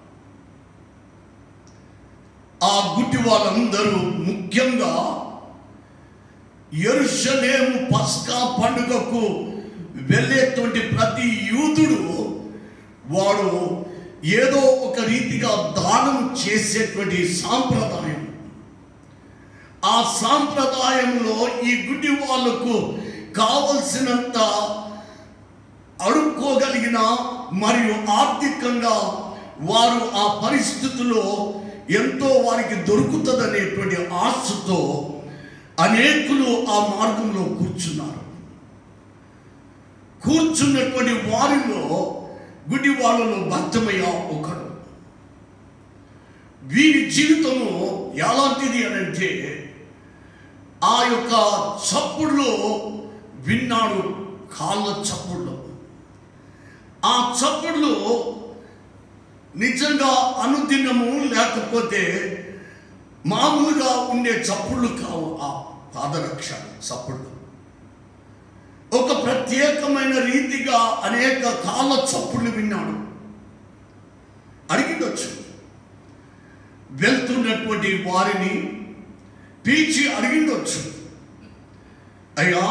ఆ గుడ్డి వాళ్ళందరూ ముఖ్యంగా ఎరుషలేము పస్కా పండుగకు వెళ్ళేటువంటి ప్రతి యూదుడు వాడు ఏదో ఒక రీతిగా దానం చేసేటువంటి సాంప్రదాయం ఆ సాంప్రదాయంలో ఈ గుడ్డి వాళ్ళకు కావలసినంత అడుక్కోగలిగిన మరియు ఆర్థికంగా వారు ఆ పరిస్థితుల్లో ఎంతో వారికి దొరుకుతుందనేటువంటి ఆశతో అనేకులు ఆ మార్గంలో కూర్చున్నారు కూర్చున్నటువంటి వారిలో గుడి వాళ్ళలో భర్తమయ్య ఒకడు వీరి జీవితము ఎలాంటిది అని అంటే ఆ యొక్క చప్పుడులో విన్నాడు కాళ్ళ చప్పుడులో ఆ చప్పుడులో నిజంగా అనుదినము లేకపోతే మామూలుగా ఉండే చప్పుళ్ళు కావు ఆ పాదరక్ష చప్పుళ్ళు ఒక ప్రత్యేకమైన రీతిగా అనేక కాళ్ళ చప్పుళ్ళు విన్నాడు అడిగిండొచ్చు వెళ్తున్నటువంటి వారిని పీల్చి అడిగిండొచ్చు అయ్యా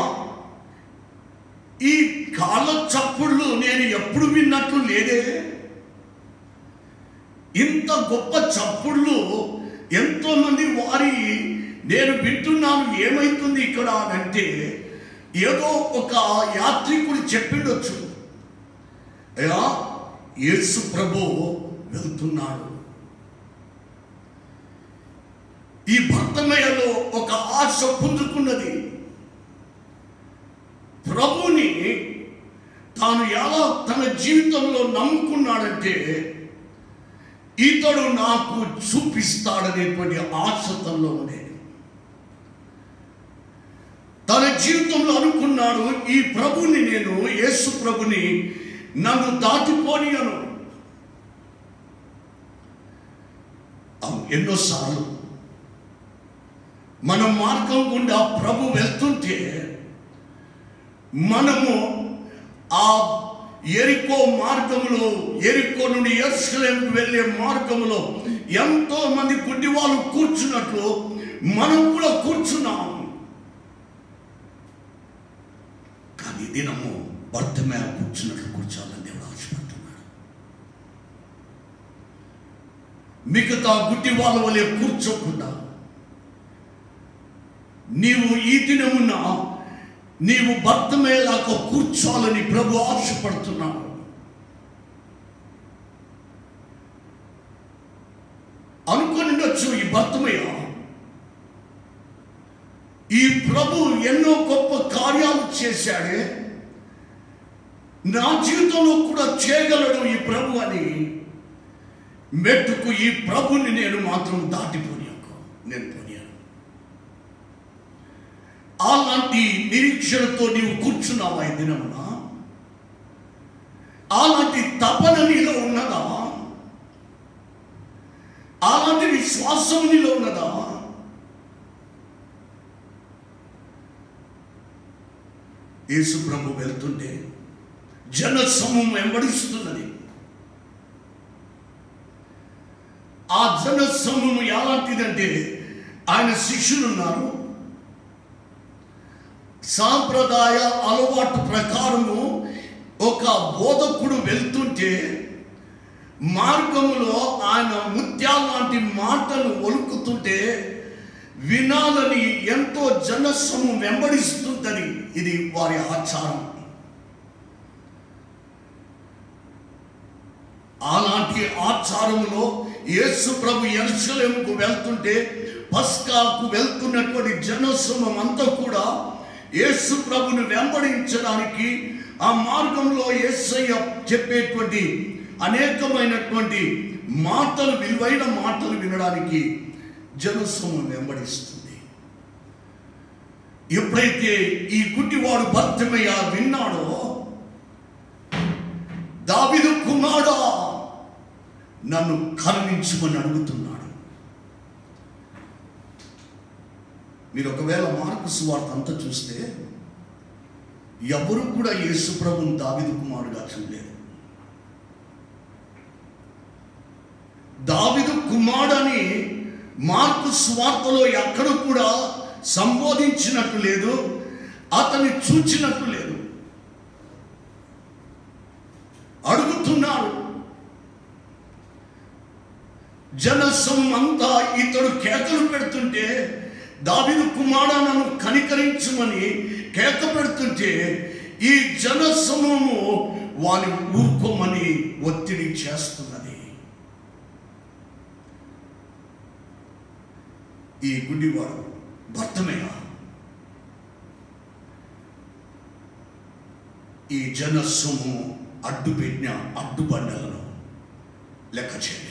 ఈ కాళ్ళ చప్పుళ్ళు నేను ఎప్పుడు విన్నట్లు లేదే ఇంత గొప్ప చప్పుళ్ళు ఎంతో మంది వారి నేను వింటున్నాను ఏమైతుంది ఇక్కడ అని అంటే ఏదో ఒక యాత్రికుడు చెప్పిండొచ్చు అయ్యా యేసు ప్రభు వెళ్తున్నాడు ఈ భర్తమయ్యలో ఒక ఆశ పుంజుకున్నది ప్రభుని తాను ఎలా తన జీవితంలో నమ్ముకున్నాడంటే ఇతడు నాకు చూపిస్తాడనేటువంటి ఆశ తనలో ఉండేది తన జీవితంలో అనుకున్నాడు ఈ ప్రభుని నేను యేసు ప్రభుని నన్ను దాటిపోనియను అవును ఎన్నోసార్లు మన మార్గం గుండా ప్రభు వెళ్తుంటే మనము ఆ ఎరికో మార్గంలో ఎరికో నుండి ఎరుసలేంకు వెళ్ళే మార్గంలో ఎంతో మంది గుడ్డి వాళ్ళు కూర్చున్నట్లు మనం కూడా కూర్చున్నాం కానీ దినము భర్తమే కూర్చున్నట్లు కూర్చోాలని దేవుడు ఆశపడుతున్నాడు మిగతా గుడ్డి వాళ్ళ వలె కూర్చోకుండా నీవు ఈ దినమున నీవు భర్తమేలాగా కూర్చోాలని ప్రభు ఆశపడుతున్నాడు అనుకునిండొచ్చు ఈ భర్తమయ్య ఈ ప్రభు ఎన్నో గొప్ప కార్యాలు చేశాడే నా జీవితంలో కూడా చేయగలడు ఈ ప్రభు అని మెట్టుకు ఈ ప్రభుని నేను మాత్రం దాటిపోయాకు నేను పోయాను అలాంటి నిరీక్షణతో నీవు కూర్చున్నావా ఈ దినమున అలాంటి తపన నీలో ఉన్నదా అలాంటి విశ్వాసం నీలో ఉన్నదా యేసు ప్రభు వెళ్తుంటే జన సమూహం వెంబడిస్తున్నది ఆ జన సమూహం ఎలాంటిదంటే ఆయన శిష్యులు ఉన్నారు సాంప్రదాయ అలవాటు ప్రకారము ఒక బోధకుడు వెళ్తుంటే మార్గములో ఆయన ముత్యాల లాంటి మాటలు ఒలుకుతుంటే వినాలని ఎంతో జనస్సము వెంబడిస్తుందని ఇది వారి ఆచారం అలాంటి ఆచారంలో యేసు ప్రభు ఎరుసలేముకు వెళ్తుంటే పస్కాకు వెళ్తున్నటువంటి జనసమం అంతా కూడా యేసు ప్రభుని వెంబడించడానికి ఆ మార్గంలో యేసయ్య చెప్పేటువంటి అనేకమైనటువంటి మాటలు విలువైన మాటలు వినడానికి జనసమం వెంబడిస్తుంది ఎప్పుడైతే ఈ గుడ్డివాడు భర్తమయ్య విన్నాడో దావిదు కుమారుడా నన్ను కరుణించమని అడుగుతున్నాడు మీరు ఒకవేళ మార్కు సువార్త అంతా చూస్తే ఎవరు కూడా యేసు ప్రభుని దావిదు కుమారుడుగా చూడలేదు దావిదు కుమారుడని మార్కు సువార్తలో ఎక్కడ కూడా సంబోధించినట్టు లేదు అతన్ని చూచినట్టు లేదు అడుగుతున్నారు జనసం అంతా ఇతడు కేకలు పెడుతుంటే దావిదు కుమార నన్ను కనికరించమని కేక పెడుతుంటే ఈ జనసమూహము వాని ఊరుకోమని ఒత్తిడి చేస్తున్నది ఈ గుడ్డివాడు భర్తమేనా ఈ జనస్సము అడ్డుపెట్టిన అడ్డుబండలను లెక్క చేయలేదు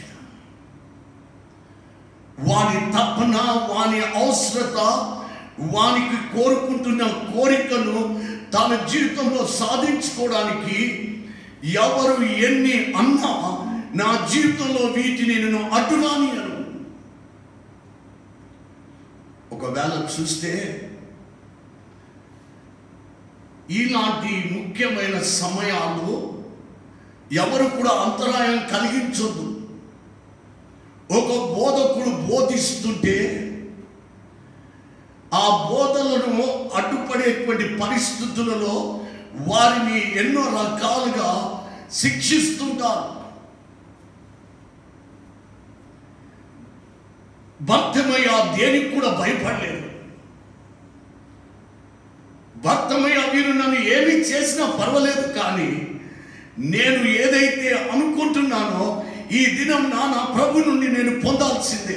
వాని తపన వాని అవసరత వానికి కోరుకుంటున్న కోరికను తన జీవితంలో సాధించుకోవడానికి ఎవరు ఎన్ని అన్నా నా జీవితంలో వీటిని నేను అడ్డురానియను ఒకవేళ చూస్తే ఇలాంటి ముఖ్యమైన సమయాలు ఎవరు కూడా అంతరాయం కలిగించొద్దు ఒక బోధకుడు బోధిస్తుంటే ఆ బోధలను అడ్డుపడేటువంటి పరిస్థితులలో వారిని ఎన్నో రకాలుగా శిక్షిస్తుంటారు భక్తమయ్య దేనికి కూడా భయపడలేదు భక్తమయ్య వీరు నన్ను ఏమి చేసినా పర్వాలేదు కానీ నేను ఏదైతే అనుకుంటున్నానో ఈ దినం నా నా ప్రభు నుండి నేను పొందాల్సిందే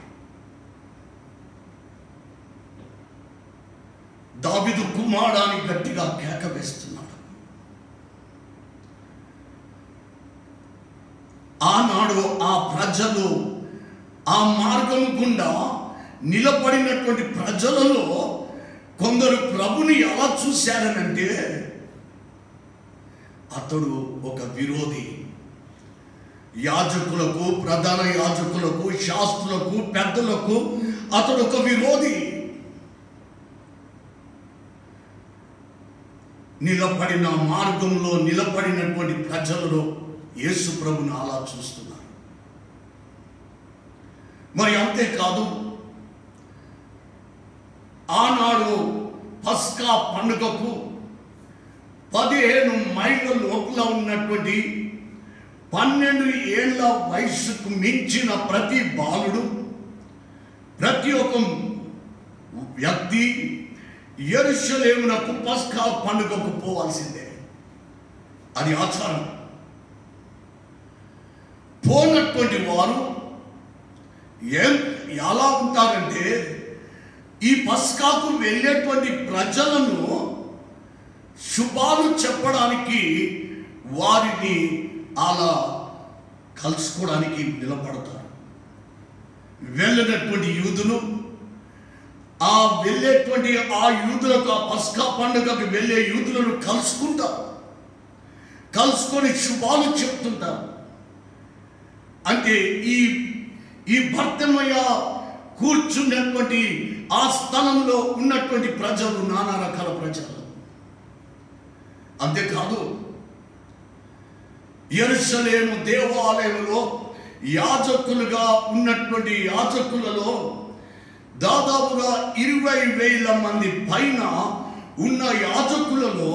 దావిదు కుమారాన్ని గట్టిగా కేక వేస్తున్నాడు ఆనాడు ఆ ప్రజలు ఆ మార్గం గుండా నిలబడినటువంటి ప్రజలలో కొందరు ప్రభుని ఎలా చూశారనంటే అతడు ఒక విరోధి యాజకులకు ప్రధాన యాజకులకు శాస్త్రులకు పెద్దలకు అతడు ఒక విరోధి నిలబడిన మార్గంలో నిలబడినటువంటి ప్రజలలో యేసు ప్రభుని అలా చూస్తున్నారు మరి అంతేకాదు ఆనాడు పస్కా పండుగకు పదిహేను మైళ్ళ లోపల ఉన్నటువంటి పన్నెండు ఏళ్ల వయసుకు మించిన ప్రతి బాలుడు ప్రతి ఒక్క వ్యక్తి ఎరుషలేమునకు పస్కా పండుగకు పోవాల్సిందే అది ఆచారం పోనటువంటి వారు ఏం ఎలా ఉంటారంటే ఈ పస్కాకు వెళ్ళేటువంటి ప్రజలను శుభాలు చెప్పడానికి వారిని అలా కలుసుకోవడానికి నిలబడతారు వెళ్ళినటువంటి యూదులు ఆ వెళ్ళేటువంటి ఆ యూదులకు ఆ పస్కా పండుగకు వెళ్ళే యూదులను కలుసుకుంటారు కలుసుకొని శుభాలు చెప్తుంటారు అంటే ఈ ఈ భర్తమయ్య కూర్చున్నటువంటి ఆ స్థలంలో ఉన్నటువంటి ప్రజలు నానా రకాల ప్రజలు అంతేకాదు ఎరుసలేము దేవాలయంలో యాజకులుగా ఉన్నటువంటి యాజకులలో దాదాపుగా ఇరవై వేల మంది పైన ఉన్న యాజకులలో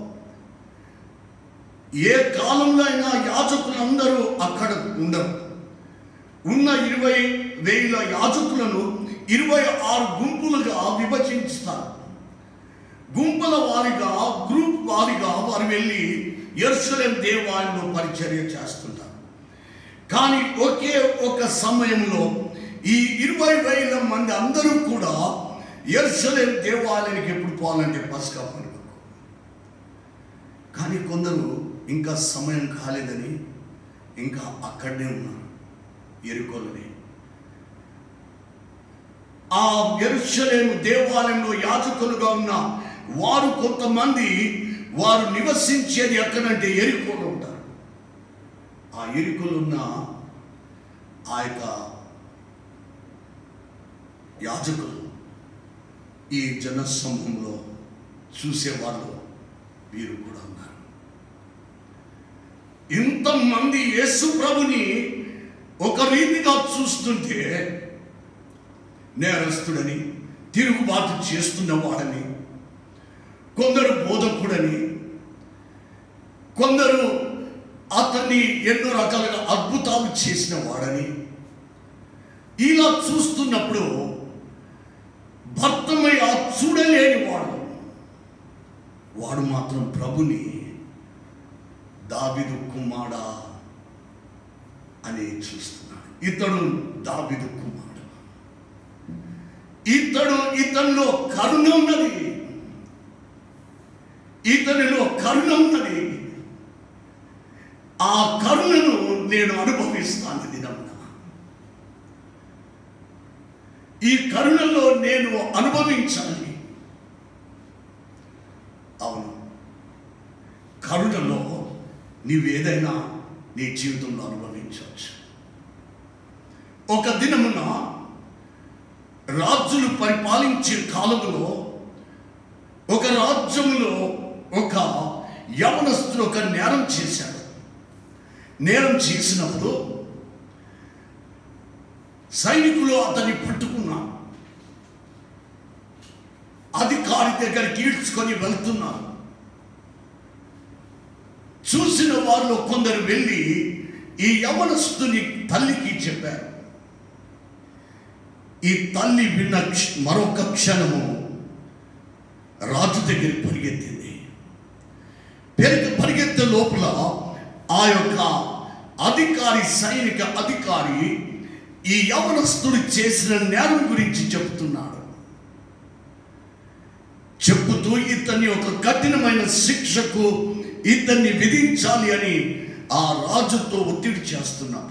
ఏ కాలంలో అయినా యాజకులందరూ అక్కడ ఉండరు ఉన్న ఇరవై వేల యాజకులను ఇరవై ఆరు గుంపులుగా విభజిస్తారు గుంపుల వారిగా గ్రూప్ వారిగా వారు వెళ్ళి ఎరుసలేం దేవాలయంలో పరిచర్య చేస్తుంటారు కానీ ఒకే ఒక సమయంలో ఈ ఇరవై వేల మంది అందరూ కూడా ఎరుసలేం దేవాలయానికి ఎప్పుడు పోవాలంటే పసుకా పండుగకు కానీ కొందరు ఇంకా సమయం కాలేదని ఇంకా అక్కడనే ఉన్నారు ఎరుకోలని ఆ ఎరుషలేము దేవాలయంలో యాజకులుగా ఉన్న వారు కొంతమంది వారు నివసించేది ఎక్కడంటే ఎరుకోలో ఉంటారు ఆ ఎరుకలు ఉన్న ఆ యొక్క యాజకులు ఈ జనసమూహంలో చూసేవాళ్ళు వీరు కూడా ఉన్నారు ఇంతమంది యేసు ప్రభుని ఒక రీతిగా చూస్తుంటే నేరస్తుడని తిరుగుబాటు చేస్తున్నవాడని కొందరు బోధకుడని కొందరు అతన్ని ఎన్నో రకాలుగా అద్భుతాలు చేసిన వాడని ఇలా చూస్తున్నప్పుడు భర్తమై ఆ చూడలేని వాడు వాడు మాత్రం ప్రభుని దావిదు కుమారా అని చూస్తున్నాడు ఇతడు దావిదు కుమారుడు ఇతడు ఇతనిలో కరుణ ఉన్నది ఇతనిలో కరుణ ఉన్నది ఆ కరుణను నేను అనుభవిస్తాను దినమున ఈ కరుణలో నేను అనుభవించాలి అవును కరుణలో నీవేదైనా నీ జీవితంలో అనుభవించవచ్చు ఒక దినమున రాజులు పరిపాలించే కాలములో ఒక రాజ్యములో ఒక యవనస్తుడు ఒక నేరం చేశాడు నేరం చేసినప్పుడు సైనికులు అతన్ని పట్టుకున్నారు అధికారి దగ్గరికి ఈడ్చుకొని వెళ్తున్నారు చూసిన వారిలో కొందరు వెళ్ళి ఈ యవనస్తుని తల్లికి చెప్పారు ఈ తల్లి విన్న క్ష- మరొక క్షణము రాజు దగ్గరికి పరిగెత్తింది పెరిగి పరిగెత్తే లోపల ఆ యొక్క అధికారి సైనిక అధికారి ఈ యవనస్తుడు చేసిన నేరం గురించి చెప్తున్నాడు చెప్పుతూ ఇతన్ని ఒక కఠినమైన శిక్షకు ఇతన్ని విధించాలి అని ఆ రాజుతో ఒత్తిడి చేస్తున్నప్పుడు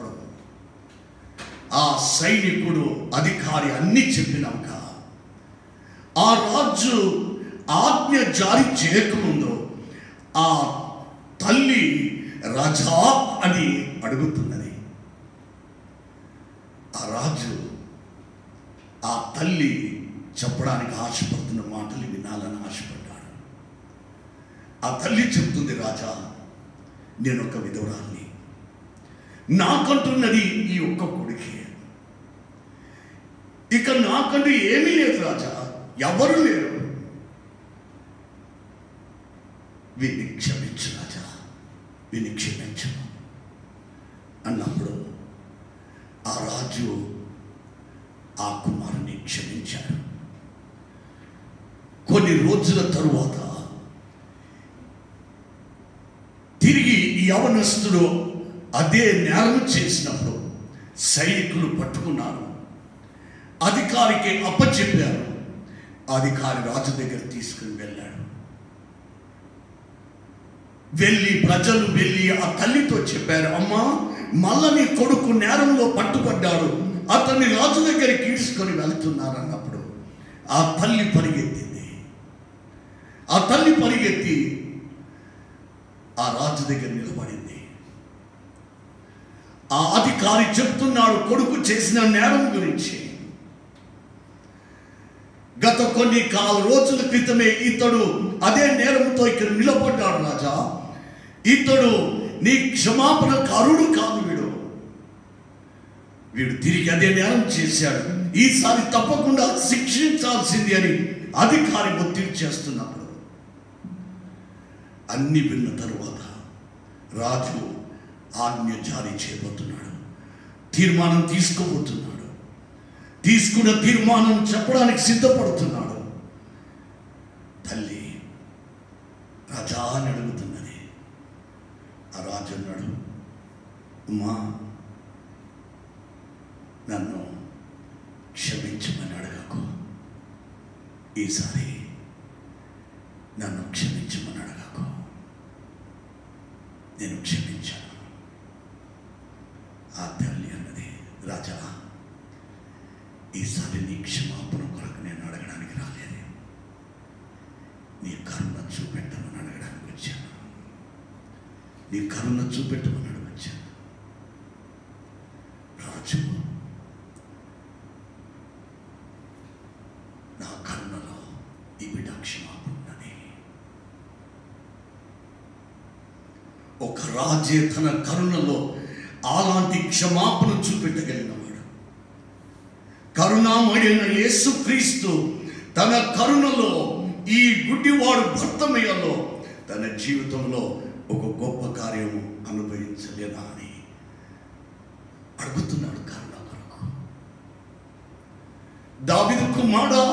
ఆ సైనికుడు అధికారి అన్ని చెప్పినాక ఆ రాజు ఆజ్ఞ జారీ చేయకముందు ఆ తల్లి రాజా అని అడుగుతున్నది ఆ రాజు ఆ తల్లి చెప్పడానికి ఆశపడుతున్న మాటలు వినాలని ఆశపడ్డాడు ఆ తల్లి చెప్తుంది రాజా నేను ఒక విధవరాల్ని నాకంటున్నది ఈ ఒక్క కొడుకే ఇక నాకంటూ ఏమీ లేదు రాజా ఎవరు లేరు వీన్ని క్షమించు రాజా వీన్ని క్షమించు అన్నప్పుడు ఆ రాజు ఆ కుమారుని క్షమించాడు కొన్ని రోజుల తరువాత తిరిగి ఈ యవనస్తుడు అదే నేరం చేసినప్పుడు సైనికులు పట్టుకున్నారు అధికారికి అప్పచెప్పారు అధికారి రాజు దగ్గర తీసుకుని వెళ్ళాడు వెళ్ళి ప్రజలు వెళ్ళి ఆ తల్లితో చెప్పారు అమ్మా మళ్ళా నీ కొడుకు నేరంలో పట్టుబడ్డాడు అతన్ని రాజు దగ్గరికి ఈడ్చుకొని వెళ్తున్నారు అన్నప్పుడు ఆ తల్లి పరిగెత్తింది ఆ తల్లి పరిగెత్తి ఆ రాజు దగ్గర నిలబడింది ఆ అధికారి చెప్తున్నాడు కొడుకు చేసిన నేరం గురించి గత కొన్ని కాల రోజుల క్రితమే ఇతడు అదే నేరంతో ఇక్కడ నిలబడ్డాడు రాజా ఇతడు నీ క్షమాపణ కారుడు కాదు వీడు వీడు తిరిగి అదే నేరం చేశాడు ఈసారి తప్పకుండా శిక్షించాల్సింది అని అధికారి ఒత్తిడి చేస్తున్నప్పుడు అన్ని విన్న తరువాత రాజు ఆజ్ఞ జారీ చేయబోతున్నాడు తీర్మానం తీసుకోబోతున్నాడు తీసుకున్న తీర్మానం చెప్పడానికి సిద్ధపడుతున్నాడు తల్లి రాజా అని అడుగుతున్నది ఆ రాజు అన్నాడు అమ్మా నన్ను క్షమించమని అడగకు ఈసారి నన్ను క్షమించమని అడగకు నేను క్షమించాను ఆ తల్లి అన్నది రాజా ఈసారి నీ క్షమాపణ కొరకు నేను అడగడానికి రాలేదు నీ కరుణ చూపెట్టమని అడగడానికి వచ్చాను నీ కరుణ చూపెట్టమని అడగొచ్చాను రాజు నా కరుణలో ఈ బిడ్డ క్షమాపణ ఉన్నది ఒక రాజే తన కరుణలో అలాంటి క్షమాపణ చూపెట్టగలిగినవాడు కరుణామయుడైన యేసుక్రీస్తు తన కరుణలో ఈ గుడ్డివాడు భర్తమయ్యలో తన జీవితంలో ఒక గొప్ప కార్యము అనుభవించలేనా అని అడుగుతున్నాడు కరుణ కొరకు దావిదు కుమారా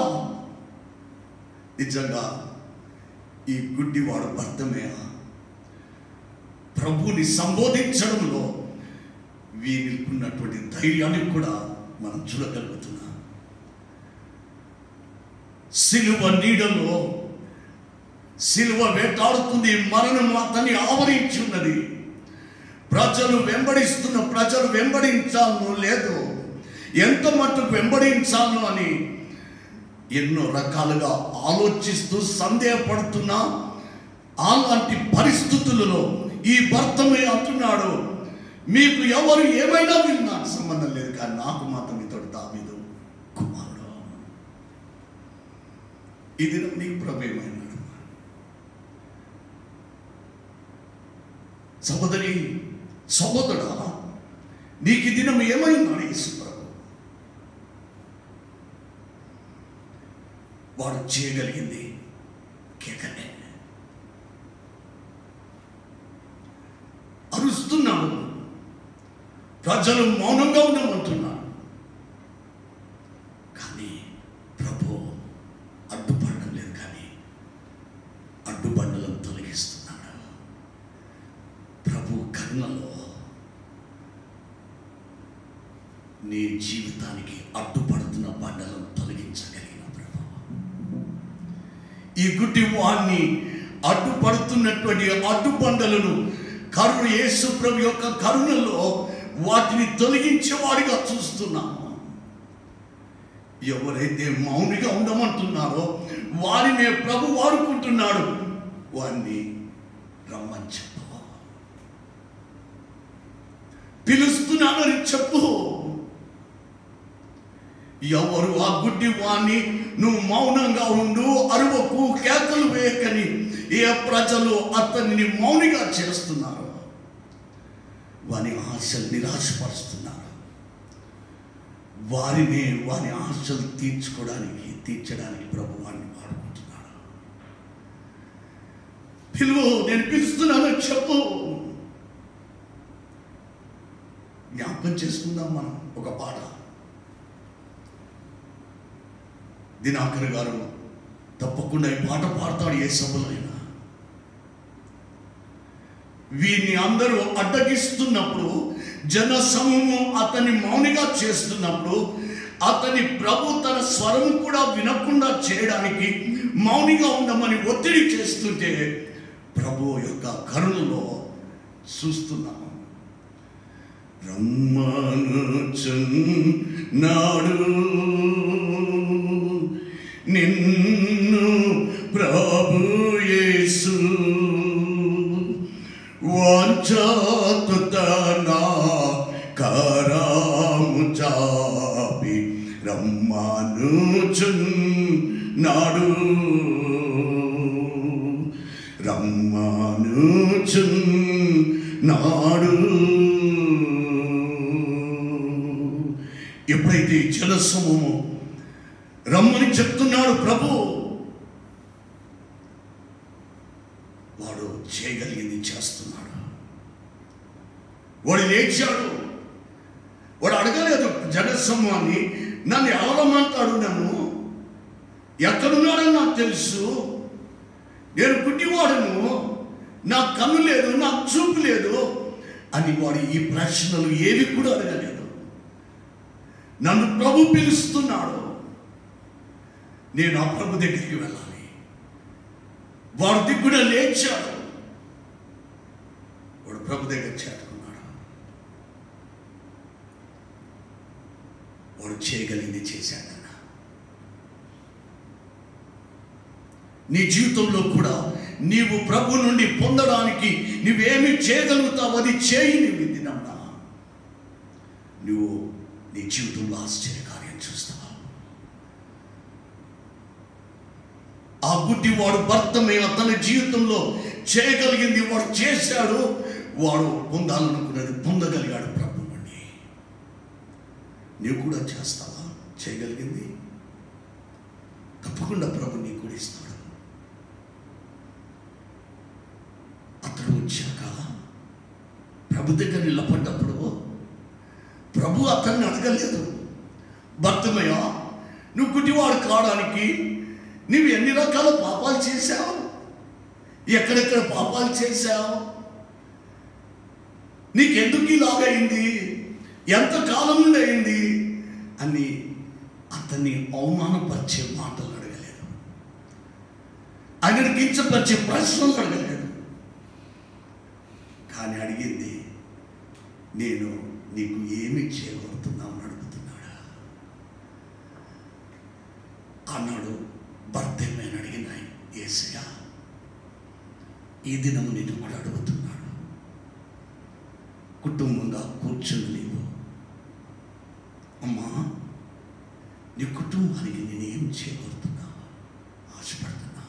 నిజంగా ఈ గుడ్డివాడు భర్తమేయా ప్రభుని సంబోధించడంలో వీరికున్నటువంటి ధైర్యాన్ని కూడా మనం చూడగలుగుతున్నాం సిలువ నీడలో సిలువ వేటాడుతుంది మరణం అతన్ని ఆవరించి ఉన్నది ప్రజలు వెంబడిస్తున్న ప్రజలు వెంబడించాలను లేదు ఎంత మట్టుకు వెంబడించాలను అని ఎన్నో రకాలుగా ఆలోచిస్తూ సందేహపడుతున్నా అలాంటి పరిస్థితులలో ఈ భర్తమే అంటున్నాడు మీకు ఎవరు ఏమైనా విన్నా సంబంధం లేదు కానీ నాకు మాత్రం ఇతడు దావీదు కుమారుడు ఇది నీకు ప్రభు ఏమైనాడు సహోదరి సహోదరా నీకు ఈ దినం ఏమైనాడు యేసు ప్రభు వాడు చేయగలిగింది కేకనే అరుస్తున్నాడు ప్రజలు మౌనంగా ఉండమంటున్నారు కానీ ప్రభు అడ్డుపడడం లేదు కానీ అడ్డుబండలను తొలగిస్తున్నాడు ప్రభు కరుణలో నీ జీవితానికి అడ్డుపడుతున్న బండలను తొలగించగలిగిన ప్రభు ఈ గుడ్డి వాణ్ణి అడ్డుపడుతున్నటువంటి అడ్డుబండలను కరుణ యేసు ప్రభు యొక్క కరుణలో వాటిని తొలగించేవాడిగా చూస్తున్నాము ఎవరైతే మౌనిగా ఉండమంటున్నారో వారినే ప్రభు వాడుకుంటున్నాడు వారిని రమ్మని చెప్పు పిలుస్తున్నానని చెప్పు ఎవరు ఆ గుడ్డి వాణ్ణి నువ్వు మౌనంగా ఉండు అరువకు కేకలు వేయకని ఏ ప్రజలు అతన్ని మౌనిగా చేస్తున్నారు వాని ఆశలు నిరాశపరుస్తున్నారు వారిని వారి ఆశలు తీర్చుకోవడానికి తీర్చడానికి ప్రభు వారిని వాడుకుంటున్నాడు పిలువు నేను పిలుస్తున్నానని చెప్పు జ్ఞాపకం చేసుకుందాం మనం ఒక పాట దినాకర్ గారు తప్పకుండా ఈ పాట పాడతాడు ఏ సభలో అయినా వీరిని అందరూ అడ్డగిస్తున్నప్పుడు జన సమూహం అతన్ని మౌనిగా చేస్తున్నప్పుడు అతని ప్రభు తన స్వరం కూడా వినకుండా చేయడానికి మౌనిగా ఉండమని ఒత్తిడి చేస్తుంటే ప్రభు యొక్క కరుణలో చూస్తున్నాము రమ్మనుచున్నాడు నిన్ను ప్రభు యేసు వాంఛాతుతనా కరాము చాపి రమ్మనుచున్నాడు రమ్మనుచున్నాడు ఎప్పుడైతే ఈ జనసమూహము రమ్మని చెప్తున్నాడు ప్రభు వాడు చేయగలిగింది చేస్తున్నాడు వాడు లేచాడు వాడు అడగలేదు జనసమూహాన్ని నన్ను ఎవరమ్మంటాడు నన్ను ఎక్కడున్నాడని నాకు తెలుసు నేను గుడ్డివాడను నాకు కన్ను లేదు నాకు చూపు లేదు అని వాడు ఈ ప్రశ్నలు ఏవి కూడా అడగలేదు నన్ను ప్రభు పిలుస్తున్నాడు నేను ఆ ప్రభు దగ్గరికి వెళ్ళాలి వాడు దిగ్గున లేచాడు వాడు ప్రభు దగ్గర చేరుకున్నాడు వాడు చేయగలిగింది చేశాడన్న నీ జీవితంలో కూడా నీవు ప్రభు నుండి పొందడానికి నువ్వేమి చేయగలుగుతావు అది చేయి నువ్వు దినమ్మా నువ్వు నీ జీవితంలో ఆశ్చర్యకార్యం చూస్తావు ఆ గుడ్డి వాడు భర్తమే తన జీవితంలో చేయగలిగింది వాడు చేశాడు వాడు పొందాలనుకున్నది పొందగలిగాడు ప్రభు నుండి నీవు కూడా చేస్తావా చేయగలిగింది తప్పకుండా ప్రభు నీకు కూడా ఇస్తాడు అతడు వచ్చాక ప్రభు దగ్గర నిలబడ్డప్పుడు ప్రభు అతన్ని అడగలేదు భర్తమయ్య నువ్వు గుడ్డివాడు కావడానికి నువ్వు ఎన్ని రకాల పాపాలు చేశావు ఎక్కడెక్కడ పాపాలు చేశావు నీకెందుకు ఇలాగైంది ఎంత కాలం నుండి అయింది అని అతన్ని అవమానపరిచే మాటలు అడగలేదు ఆయనను కించపరిచే ప్రశ్నలు అడగలేదు కానీ అడిగింది నేను నీకు ఏమి చేయగలుగుతున్నావు అని అడుగుతున్నాడా అన్నాడు భర్త ఏమైనా అడిగిన ఏసయ్య ఈ దినం నేను కూడా అడుగుతున్నాడు కుటుంబంగా కూర్చుని నీవు అమ్మా నీ కుటుంబానికి నేను ఏం చేయగలుగుతున్నావు ఆశపడుతున్నా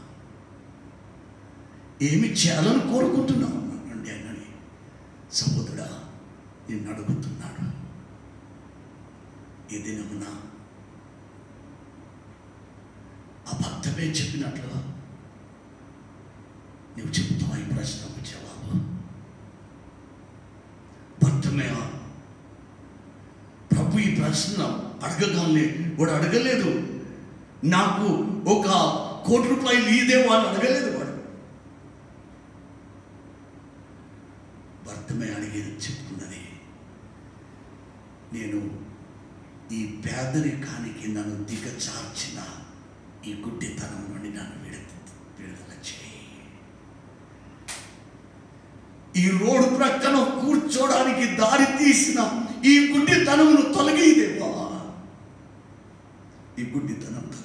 ఏమి చేయాలని కోరుకుంటున్నావు అండి అన్నని సహోదరుడా నిన్ను అడుగుతున్నాడు ఈ దినమున ఆ భక్తమే చెప్పినట్లు నువ్వు చెప్తావా ఈ ప్రశ్నకు జవాబు భక్తమే ప్రభు ఈ ప్రశ్న అడగగానే వాడు అడగలేదు నాకు ఒక కోటి రూపాయలు ఇదే వాడు అడగలేదు వాడు భర్తమే అడిగేది చెప్తున్నది నేను ఈ పేదరికానికి నన్ను దిగచార్చిన ఈ గుడ్డితనం నుండి నన్ను విడ విడుదల చేయి ఈ రోడ్డు ప్రక్కన కూర్చోడానికి దారి తీసిన ఈ గుడ్డితనమును తొలగిదేవా ఈ గుడ్డితనం తొలగి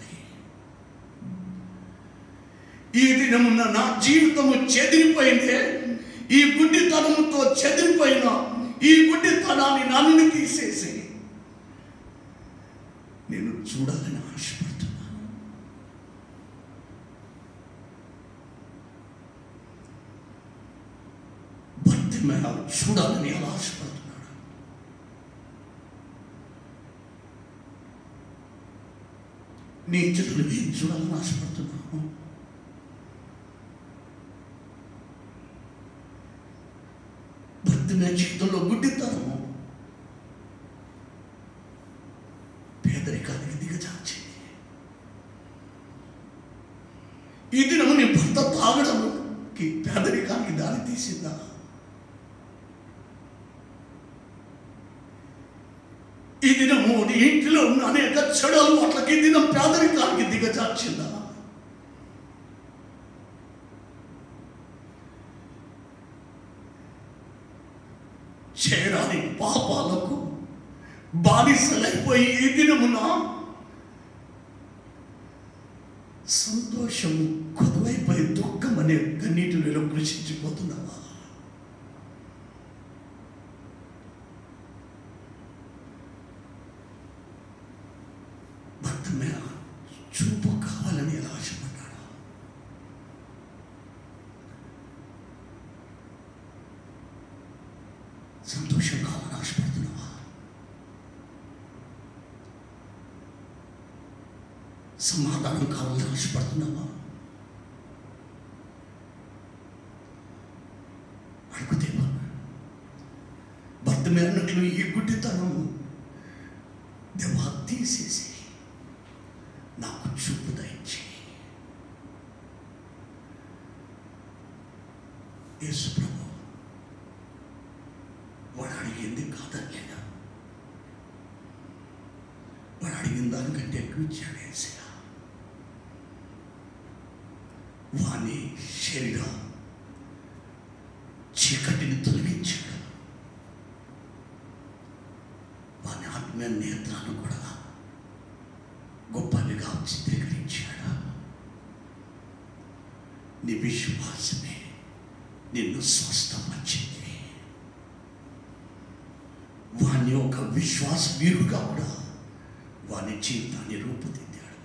ఈ దినమున నా జీవితము చెదిరిపోయిందే ఈ గుడ్డితనముతో చెదిరిపోయిన ఈ గుడ్డితనాన్ని నన్ను తీసేసి నేను చూడాలని ఆశపడుతున్నాను భక్తి చూడాలని అలా ఆశపడుతున్నాడు నీ చెట్లు ఏం చూడాలని ఆశపడుతున్నాను భక్తి నా జీవితంలో గుడ్డితనము పేదరికానికి దిగజార్చింది ఈ దినము నీ భర్త తాగడంకి పేదరికానికి దారి తీసిందా ఈ దినము నీ ఇంటిలో ఉన్న అనేక చెడు అలవాట్లకి ఈ దినం పేదరికానికి దిగజార్చిందా చేరాని పాపాలకు బానిసలైపోయి ఈ దినమున సంతోషము కొదువైపోయి దుఃఖం అనే కన్నీటిలో కృషించిపోతున్నావా భర్త మీద చూపు కావాలని ఎలా ఆశపడ్డాడు సంతోషం కావాలని ఆశపడుతున్నావా సమాధానం కావాలని ఆశపడుతున్నావా అడుగుతేవా భర్త మేనట్లు ఈ గుడ్డితనం దేవా తీసేసి నాకు చూపు దయచి యేసు ప్రభు వాడు అడిగింది కాదనలేదా వాడు అడిగిన దానికంటే ఎక్కువ ఇచ్చాడు ఏసయ్య వాని శరీరం చీకటిని తొలగించాడు వాని ఆత్మీయ నేత్రాలు కూడా గొప్పవిగా చిత్రీకరించాడు నీ విశ్వాసమే నిన్ను స్వస్థపరిచింది వాని ఒక విశ్వాస వీరుడుగా కూడా వాని జీవితాన్ని రూపుదిద్దాడు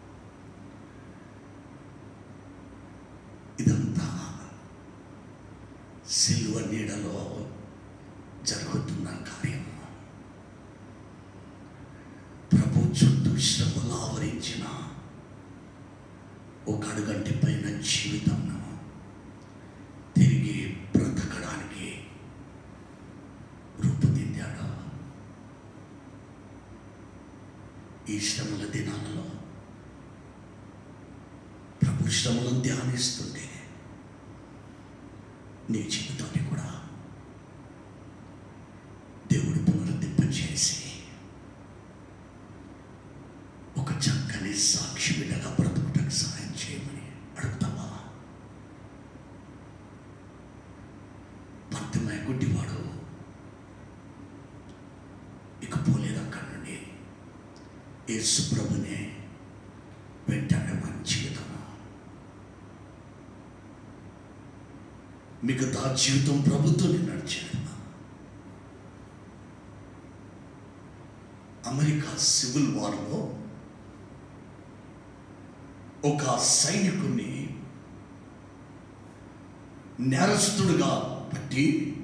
ఇదంతా సిల్వ నీడలో జరుగుతున్న కార్యం ప్రభు చుట్టూ శ్రమలు ఆవరించిన ఒక అడుగంటి పైన జీవితం తిరిగి బ్రతకడానికి రూపుదిద్దాడు ఈ శ్రమల దినాలలో ప్రభు శ్రమలను ధ్యానిస్తుంటే నీ జీవితాన్ని కూడా దేవుడు పునరుద్ధింపచేసి ఒక చక్కని సాక్షి బిడ్డగా బ్రతుకుటకు సహాయం చేయమని అడుగుతావా భక్తిమయ గుడ్డివాడు ఇక పోలేదు అక్కడి నుండి యేసు ప్రభునే వెంటాడే మన జీవితం మిగతా జీవితం ప్రభుత్వం నడిచాడు అమెరికా సివిల్ వార్లో ఒక సైనికుని నేరస్తుడుగా పట్టి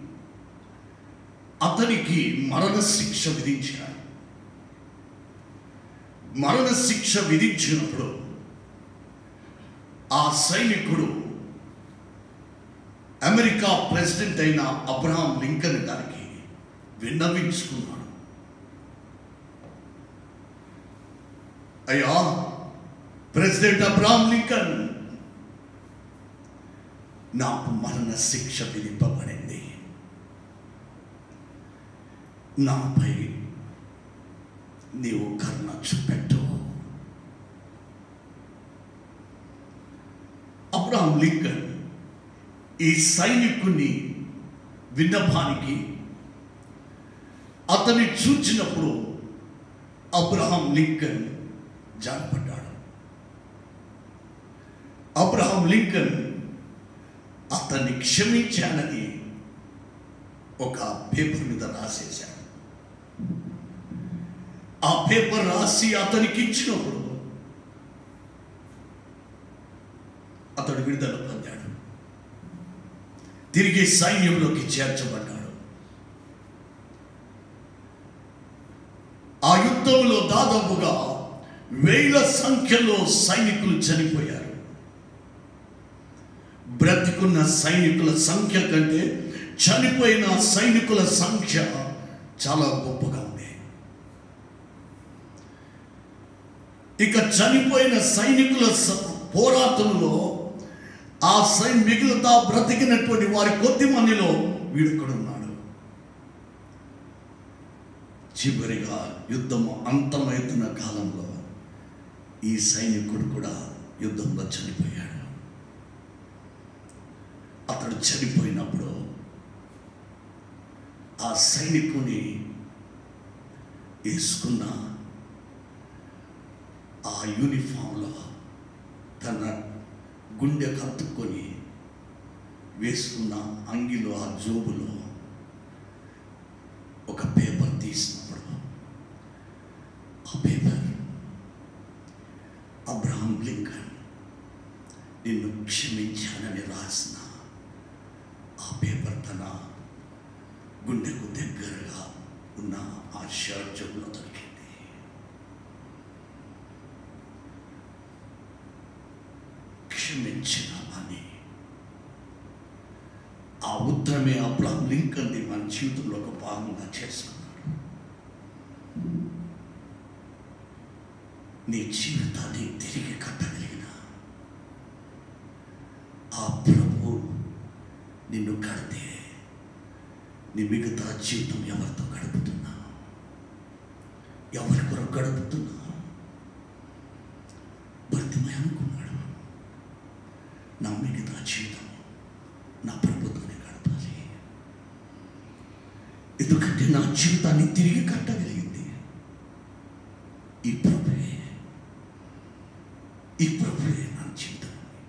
అతనికి మరణ శిక్ష విధించారు మరణ శిక్ష విధించినప్పుడు ఆ సైనికుడు అమెరికా ప్రెసిడెంట్ అయిన అబ్రహాం లింకన్ గారికి విన్నవించుకున్నాడు అయ్యా ప్రెసిడెంట్ అబ్రహాం లింకన్ నాకు మరణ శిక్ష విధింపబడింది నాపై నీవు కరుణ చూపెట్టు అబ్రహాం లింకన్ ఈ సైనికుని విన్నపానికి అతన్ని చూచినప్పుడు అబ్రహాం లింకన్ జారిపడ్డాడు అబ్రహాం లింకన్ అతన్ని క్షమించానని ఒక పేపర్ మీద రాసేశాడు ఆ పేపర్ రాసి అతనికి ఇచ్చినప్పుడు అతడు విడుదల పొందాడు తిరిగి సైన్యంలోకి చేర్చబడ్డాడు ఆ యుద్ధంలో దాదాపుగా వేల సంఖ్యలో సైనికులు చనిపోయారు బ్రతికున్న సైనికుల సంఖ్య కంటే చనిపోయిన సైనికుల సంఖ్య చాలా గొప్పగా ఉంది ఇక చనిపోయిన సైనికుల స- పోరాటంలో ఆ సై మిగులుతా బ్రతికినటువంటి వారి కొద్ది మందిలో వీడుకడున్నాడు చివరిగా యుద్ధం అంతమవుతున్న కాలంలో ఈ సైనికుడు కూడా యుద్ధంలో చనిపోయాడు అతడు చనిపోయినప్పుడు ఆ సైనికుని వేసుకున్న ఆ యూనిఫామ్లో తన గుండె కత్తుకొని వేసుకున్న అంగిలో ఆ జోబులో ఒక పేపర్ తీసినప్పుడు ఆ పేపర్ అబ్రహాం లింకన్ నిన్ను క్షమించానని రాసిన ఆ పేపర్ తన గుండెకు దగ్గరగా ఉన్న ఆ షర్ట్ జబ్బులో దొరికింది సాక్ష్యం ఇచ్చినామని ఆ ఉత్తరమే అబ్రహం లింకన్ని మన జీవితంలో ఒక భాగంగా చేసుకున్నాడు నీ జీవితాన్ని తిరిగి కట్టగలిగిన ఆ ప్రభు నిన్ను కడితే నీ మిగతా జీవితం ఎవరితో గడుపుతున్నా ఎవరి కొరకు గడుపుతున్నా భర్తమై అనుకున్నాడు నా మిగతా జీవితం నా ప్రభుత్వాన్ని గడపాలి ఎందుకంటే నా జీవితాన్ని తిరిగి కట్టగలిగింది ఈ ప్రభువే ఈ ప్రభువే నా జీవితం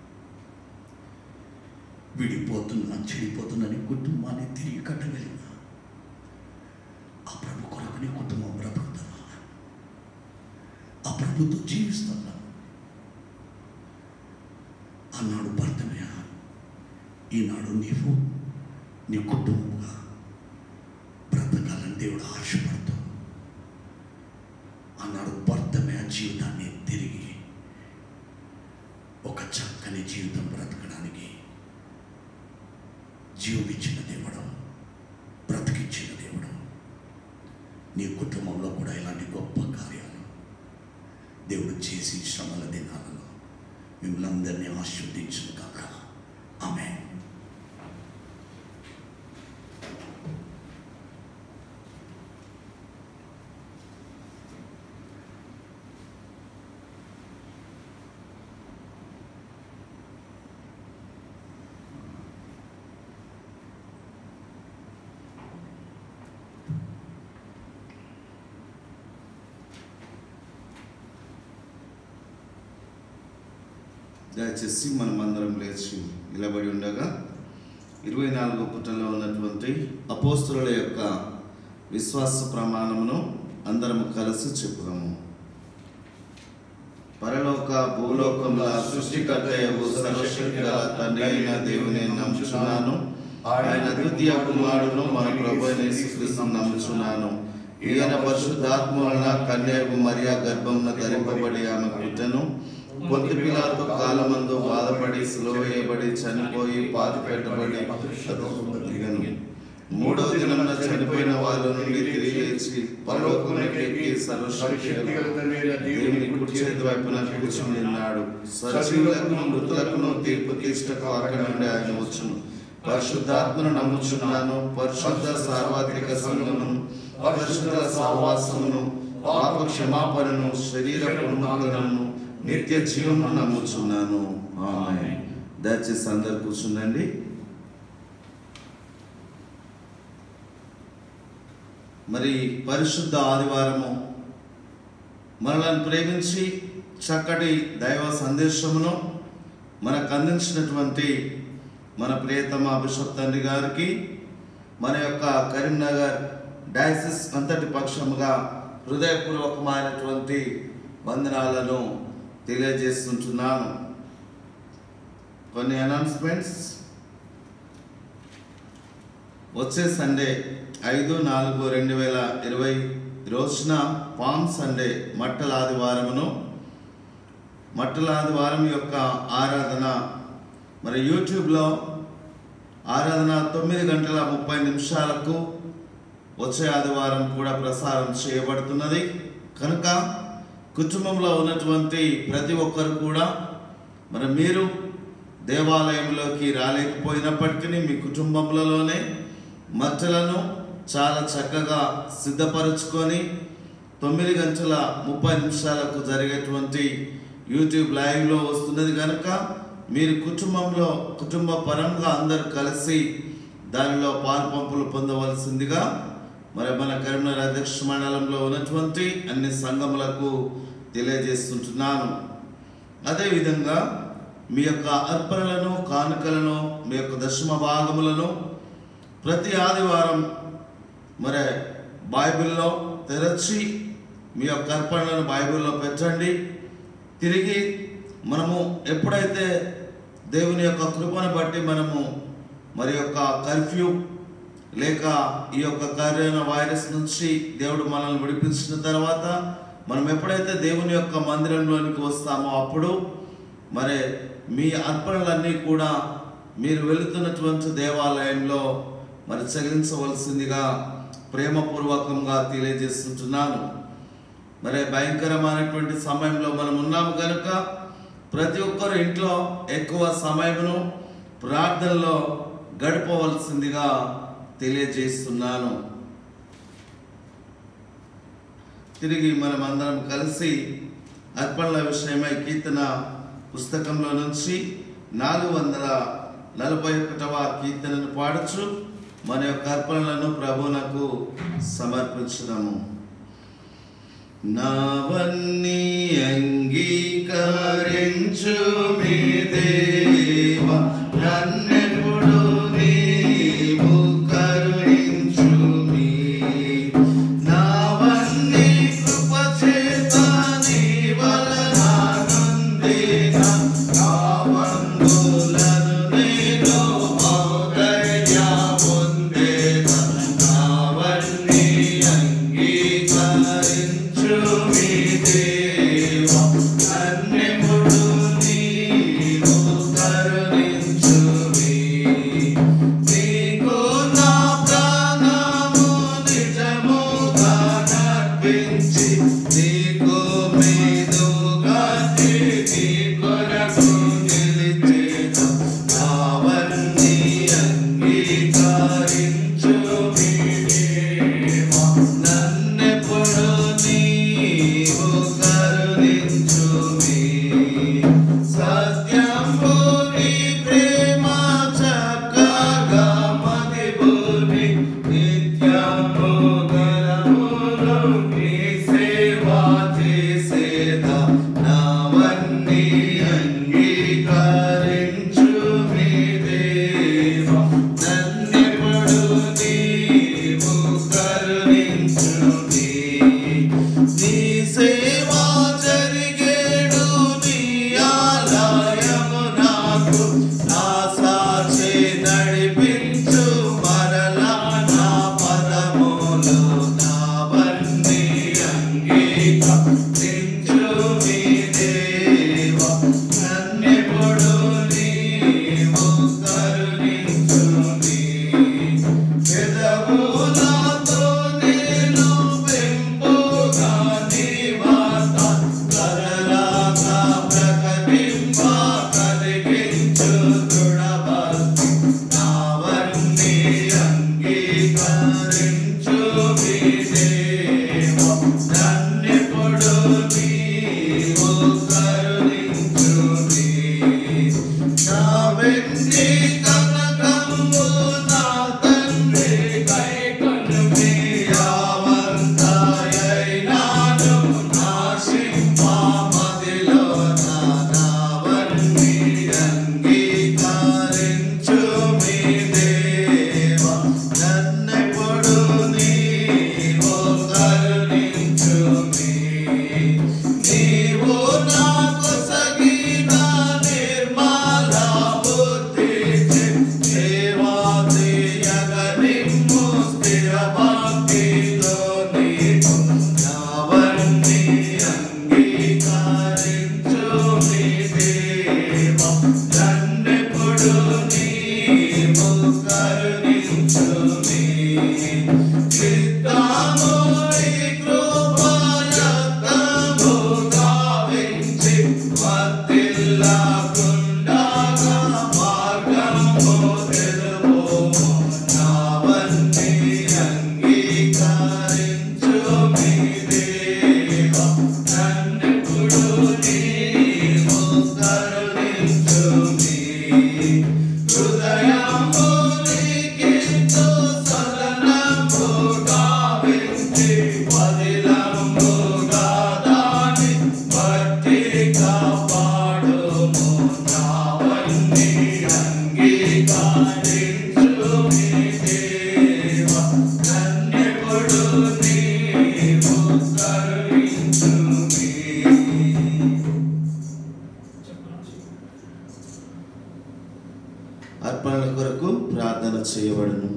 విడిపోతున్నా చెడిపోతున్నా నీ కుటుంబాన్ని తిరిగి కట్టగలిగిన ఆ ప్రభు కొరకు నీ కుటుంబం బ్రతుకుతున్నా ఆ ప్రభుతో జీవిస్తున్నా అన్నాడు భర్తమయ్య ఈనాడు నీవు నీ కుటుంబంగా బ్రతకాలని దేవుడు ఆశపడుతూ అన్నాడు భర్తమయ్య జీవితాన్ని తిరిగి ఒక చక్కని జీవితం బ్రతకడానికి జీవమిచ్చిన దేవుడు బ్రతికిచ్చిన దేవుడు నీ కుటుంబంలో కూడా ఇలాంటి గొప్ప కార్యాలు దేవుడు చేసి శ్రమల దినాలలో మిమ్మల్ని అందరినీ ఆశీర్వదించును కాక ఆమె దయచేసి మనం అందరం లేచి నిలబడి ఉండగా ఇరవై నాలుగో పుటలో ఉన్నటువంటి అపోస్తుల యొక్క విశ్వాస ప్రమాణమును అందరము కలిసి చెప్పుదాము పరలోక భూలోకముల సృష్టికర్తయగు సర్వశక్తి గల తండ్రి అయిన దేవుని నమ్ముచున్నాను ఆయన ద్వితీయ కుమారుడు మన ప్రభు అయిన యేసుక్రీస్తును నమ్ముచున్నాను ఈయన పరిశుద్ధాత్మ వలన కన్యకు మరియా గర్భమున ధరింపబడి ఆమె పుట్టెను పొంతి పిలాతో కాలమందు బాధపడి సిలువ వేయబడి చనిపోయి పాతి పెట్టబడి దిగను మూడో దినమున చనిపోయిన వారి నుండి తిరిగి లేచి పరలోకమునకు ఎక్కి సర్వశక్తి గల దేవుని కుడి చేతి వైపున కూర్చుని ఉన్నాడు సజీవులకును మృతులకును తీర్పు తీర్చకు అక్కడి నుండి ఆయన వచ్చును పరిశుద్ధాత్మను నమ్ముచున్నాను పరిశుద్ధ సార్వత్రిక సంఘమును పరిశుద్ధ సహవాసమును పాప క్షమాపణను శరీర పుణ్యాలను నిత్య జీవము నమ్ముచున్నాను ఆమె దయచేసి అందరు కూర్చుండండి మరి పరిశుద్ధ ఆదివారము మనలను ప్రేమించి చక్కటి దైవ సందేశమును మనకు అందించినటువంటి మన ప్రియతమ బిషప్ తండ్రి గారికి మన యొక్క కరీంనగర్ డయాసిస్ అంతటి పక్షముగా హృదయపూర్వకమైనటువంటి వందనాలను తెలియజేస్తుంటున్నాను కొన్ని అనౌన్స్మెంట్స్ వచ్చే సండే ఐదు నాలుగు రెండు వేల ఇరవై రోజున పామ్ సండే మట్టల ఆదివారమును మట్టల ఆదివారం యొక్క ఆరాధన మరి యూట్యూబ్లో ఆరాధన తొమ్మిది గంటల ముప్పై నిమిషాలకు వచ్చే ఆదివారం కూడా ప్రసారం చేయబడుతున్నది కనుక కుటుంబంలో ఉన్నటువంటి ప్రతి ఒక్కరు కూడా మరి మీరు దేవాలయంలోకి రాలేకపోయినప్పటికీ మీ కుటుంబంలోనే మచ్చలను చాలా చక్కగా సిద్ధపరచుకొని తొమ్మిది గంటల ముప్పై నిమిషాలకు జరిగేటువంటి యూట్యూబ్ లైవ్లో వస్తున్నది కనుక మీరు కుటుంబంలో కుటుంబ పరంగా అందరు కలిసి దానిలో పాల్పంపులు పొందవలసిందిగా మరి మన కరీంనగర్ అధ్యక్ష మండలంలో ఉన్నటువంటి అన్ని సంఘములకు తెలియజేస్తుంటున్నాను అదేవిధంగా మీ యొక్క అర్పణలను కానుకలను మీ యొక్క దశమ భాగములను ప్రతి ఆదివారం మరి బైబిల్లో తెరచి మీ యొక్క అర్పణలను బైబిల్లో పెట్టండి తిరిగి మనము ఎప్పుడైతే దేవుని యొక్క కృపను బట్టి మనము మరి యొక్క కర్ఫ్యూ లేక ఈ యొక్క కరోనా వైరస్ నుంచి దేవుడు మనల్ని విడిపించిన తర్వాత మనం ఎప్పుడైతే దేవుని యొక్క మందిరంలోనికి వస్తామో అప్పుడు మరి మీ అర్పణలన్నీ కూడా మీరు వెళుతున్నటువంటి దేవాలయంలో మరి చెల్లించవలసిందిగా ప్రేమపూర్వకంగా తెలియజేస్తుంటున్నాను మరి భయంకరమైనటువంటి సమయంలో మనం ఉన్నాము కనుక ప్రతి ఒక్కరు ఇంట్లో ఎక్కువ సమయమును ప్రార్థనలో గడపవలసిందిగా తెలియజేస్తున్నాను తిరిగి మనం అందరం కలిసి అర్పణల విషయమై కీర్తన పుస్తకంలో నుంచి నాలుగు వందల నలభై ఒకటవ కీర్తనను పాడుచు మన యొక్క అర్పణలను ప్రభునకు సమర్పించుదాము నావన్నీ అంగీకరించు మీ దేవ నన్నెప్పుడు నీవు కరుణించు మీ నావన్నీ కృపచేత నీ వలన నొందిన నావంగులను నేను ఔదర్య పొందేద నావన్నీ అంగీకరించు మీ దేవ నన్నెప్పుడు నీవు కరుణించు మీ నీకు నా ప్రాణము నిజముగా నర్పించి నీకు మీదుగా నీ కొరకు నిలిచేద నావన్నీ అంగీకరించు మీ దేవా. నన్నెప్పుడు నీవు కరుణించు మీ సత్యంబు నీ ప్రేమ చక్కగా మదిబుని నిత్యము గలములు నీ సేవ చేసేద నావన్నీ అంగీకరించు మీ దేవ నన్నెప్పుడు నీవు కరుణించు మీ నీ సేవా జరిగేడు నీ ఆలయము నాకు నా సాక్షి నడిపించు మరలా నా పదములు నావన్నీ అంగీకరించు మీ దేవ నన్నెప్పుడు నీవు కరుణించు మీ పెదవులతో నేను పెంపుగా నీ వాత కరలాగా ప్రకటింప కలిగించు దృఢభక్తి నావన్నీ అంగీకరించు మీ దేవ నన్నెప్పుడు నీవు కరుణించు మీ నా వెండి కనకంబు నా తండ్రి కైకొను మీ యావంతాయైనాను నాశింపామదిలో నా నావన్నీ అంగీకరించు మీ దేవ నన్నెప్పుడు నీవు కరుణించు మీ నీవు నాకు సగిన నిర్మల బుద్ధి సేవా చేయగ నిమ్ము స్థిర భక్తితో నీకు నావన్నీ అంగీకరించు మీ దేవ నన్నెప్పుడు నీవు కరుణించు మీ చిత్తము నీ కృపయత్నము గావించి వర్ధిల్లకుండగా మార్గము తెలుపుము. నావన్నీ అంగీకరించు మీ దేవ. నన్నెప్పుడు నీవు కరుణించు మీ హృదయము నీకింతు సదనము గావించి పదిలముగా దాని బట్టి కాపాడుము. నావన్నీ అంగీకరించు మీ దేవ. నన్నెప్పుడు నీవు కరుణించు మీ అర్పణల కొరకు ప్రార్థన చేయబడును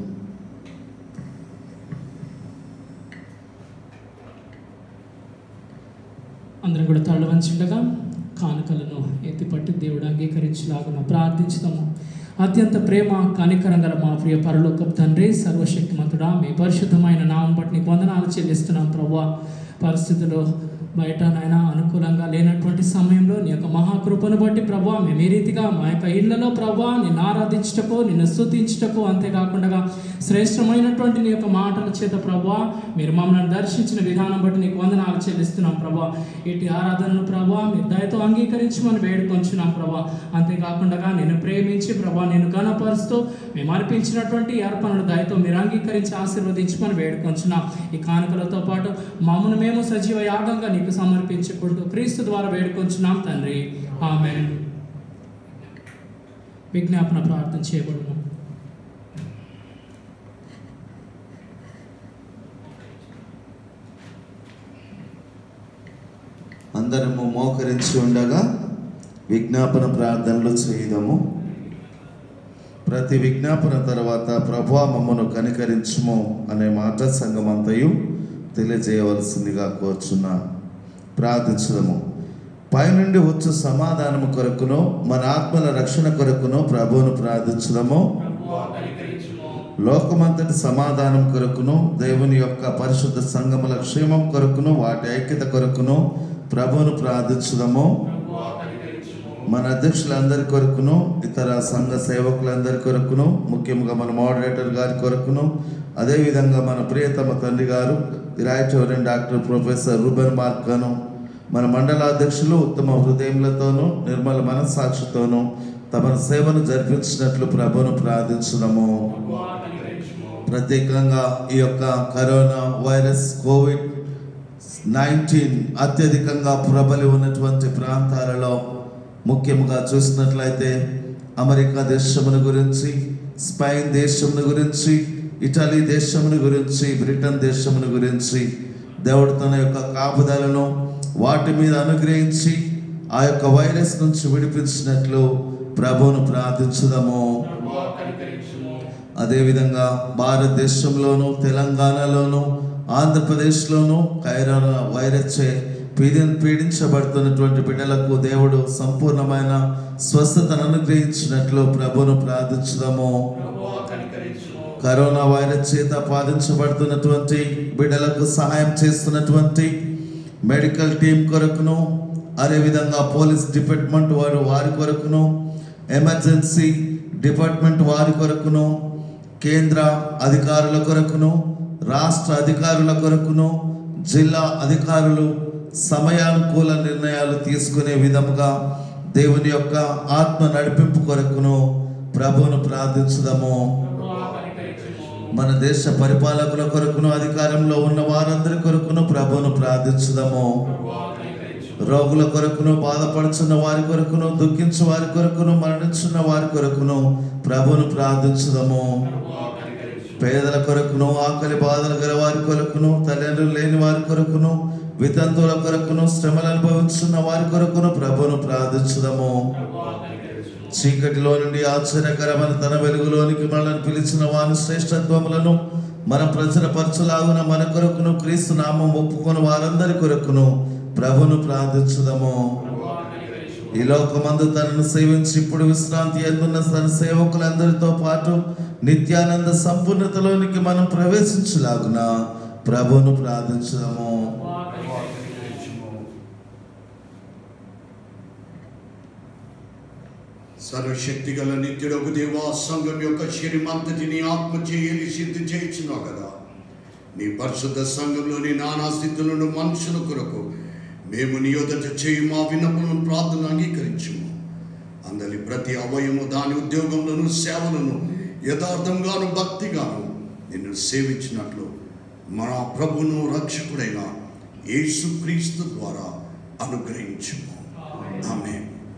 అందరం కూడా తళ్ళు వంచుండగా కానుకలను ఎత్తిపట్టి దేవుడు అంగీకరించలాగున ప్రార్థించుదాము అత్యంత ప్రేమ కనికరం గల మా ప్రియ పరలోకపు తండ్రి సర్వశక్తిమంతుడా మీ పరిశుద్ధమైన నామం బట్టి నీకు వందనాలు చెల్లిస్తున్నాం ప్రభా పరిస్థితులు బయట నాయన అనుకూలంగా లేనటువంటి సమయంలో నీ యొక్క మహాకృపను బట్టి ప్రభా మేము ఈ రీతిగా మా యొక్క ఇళ్లలో ప్రభా నిన్ను ఆరాధించటకు నిన్ను స్తుతించటకు అంతేకాకుండా శ్రేష్టమైనటువంటి నీ యొక్క మాటల చేత ప్రభా మీరు మమ్మల్ని దర్శించిన విధానం బట్టి నీకు వందనాలు చెల్లిస్తున్నాం ప్రభా ఇటు ఆరాధనను ప్రభా మీరు దయతో అంగీకరించమని వేడుకొంచున్నాం ప్రభా అంతేకాకుండా నేను ప్రేమించి ప్రభా నేను గణపరుస్తూ మేము అర్పించినటువంటి ఈ అర్పణలు దయతో మీరు అంగీకరించి ఆశీర్వదించమని వేడుకొంచున్నాం ఈ కానుకలతో పాటు మమ్మల్ని మేము సజీవ యాగంగా నీకు సమర్పించుకుంటూ క్రీస్తు ద్వారా వేడుకొంచున్నాం తండ్రి ఆమె విజ్ఞాపన ప్రార్థన చేయబడును అందరము మోకరించి ఉండగా విజ్ఞాపన ప్రార్థనలు చేయదము ప్రతి విజ్ఞాపన తర్వాత ప్రభా మమ్మను కనికరించుము అనే మాట సంగమంతయు తెలియజేయవలసిందిగా కోరుచున్నా ప్రార్థించదము పైనుండి వచ్చు సమాధానము కొరకును మన ఆత్మల రక్షణ కొరకును ప్రభువును ప్రార్థించదము లోకమంతటి సమాధానం కొరకును దేవుని యొక్క పరిశుద్ధ సంగముల క్షేమం కొరకును వాటి ఐక్యత కొరకును ప్రభువును ప్రార్థించుదము మన అధ్యక్షులందరి కొరకును ఇతర సంఘ సేవకులందరి కొరకును ముఖ్యంగా మన మోడరేటర్ గారి కొరకును అదేవిధంగా మన ప్రియతమ తండ్రి గారు రాయచౌర్యం డాక్టర్ ప్రొఫెసర్ రూబెన్ మార్కను మన మండలాధ్యక్షులు ఉత్తమ హృదయములతోనూ నిర్మల మనస్సాక్షితోనూ తమ సేవను జరిపించినట్లు ప్రభును ప్రార్థించున్నాము ప్రత్యేకంగా ఈ యొక్క కరోనా వైరస్ కోవిడ్ నైన్టీన్ అత్యధికంగా ప్రబలి ఉన్నటువంటి ప్రాంతాలలో ముఖ్యంగా చూసినట్లయితే అమెరికా దేశమును గురించి స్పెయిన్ దేశమును గురించి ఇటలీ దేశమును గురించి బ్రిటన్ దేశమును గురించి దేవుడు తన యొక్క కాపుదలను వాటి మీద అనుగ్రహించి ఆ యొక్క వైరస్ నుంచి విడిపించినట్లు ప్రభువును ప్రార్థించుదాము అదేవిధంగా భారతదేశంలోను తెలంగాణలోను ఆంధ్రప్రదేశ్లోను కైరోనా వైరస్ చే పీడి పీడించబడుతున్నటువంటి బిడ్డలకు దేవుడు సంపూర్ణమైన స్వస్థతను అనుగ్రహించినట్లు ప్రభును ప్రార్థించుదాము కరోనా వైరస్ చేత బాధించబడుతున్నటువంటి బిడ్డలకు సహాయం చేస్తున్నటువంటి మెడికల్ టీం కొరకును అదేవిధంగా పోలీస్ డిపార్ట్మెంట్ వారు వారి కొరకును ఎమర్జెన్సీ డిపార్ట్మెంట్ వారి కొరకును కేంద్ర అధికారుల కొరకును రాష్ట్ర అధికారుల కొరకును జిల్లా అధికారులు సమయానుకూల నిర్ణయాలు తీసుకునే విధముగా దేవుని యొక్క ఆత్మ నడిపింపు కొరకును ప్రభువును ప్రార్థించుదాము మన దేశ పరిపాలకుల కొరకును అధికారంలో ఉన్న వారందరి కొరకును ప్రభువును ప్రార్థించుదాము రోగుల కొరకును బాధపడుచున్న వారి కొరకును దుఃఖించు వారి కొరకును మరణించున్న వారి కొరకును ప్రభువును ప్రార్థించుదాము పేదల కొరకును ఆకలి బాధలు గల వారి కొరకును తల్లిదండ్రులు లేని వారి కొరకును వితంతువుల కొరకును శ్రమలు అనుభవించున్న వారి కొరకును ప్రభువును ప్రార్థించుదాము చీకటిలో నుండి ఆశ్చర్యకరమైన తన వెలుగులోనికి మనల్ని పిలిచిన వారి శ్రేష్టత్వములను మన ప్రజల పరచులాగున మన కొరకును క్రీస్తు నామం ఒప్పుకొని వారందరి కొరకును ప్రభును ప్రార్థించుదాము ఈ లోకమందు తనను సేవించి ఇప్పుడు విశ్రాంతి ఎందున్న తన సేవకులందరితో పాటు నిత్యానంద సంపూర్ణతలోనికి మనం ప్రవేశించలాగున ప్రభును ప్రార్థించుదాము సర్వశక్తి గల నిత్యుడకు దేవా సంఘం యొక్క శరీరమంతటిని ఆత్మ చేయని సిద్ధి చేయించున్నావు కదా నీ పరిశుద్ధ సంఘంలోని నానా స్థితులను మనుషుల కొరకు మేము నీ యొదట చేయి మా విన్నపములను ప్రార్థన అంగీకరించుము అందరి ప్రతి అవయము దాని ఉద్యోగంలోను సేవలను యథార్థంగాను భక్తిగాను నిన్ను సేవించినట్లు మన ప్రభును రక్షకుడైన యేసుక్రీస్తు ద్వారా అనుగ్రహించుము ఆమె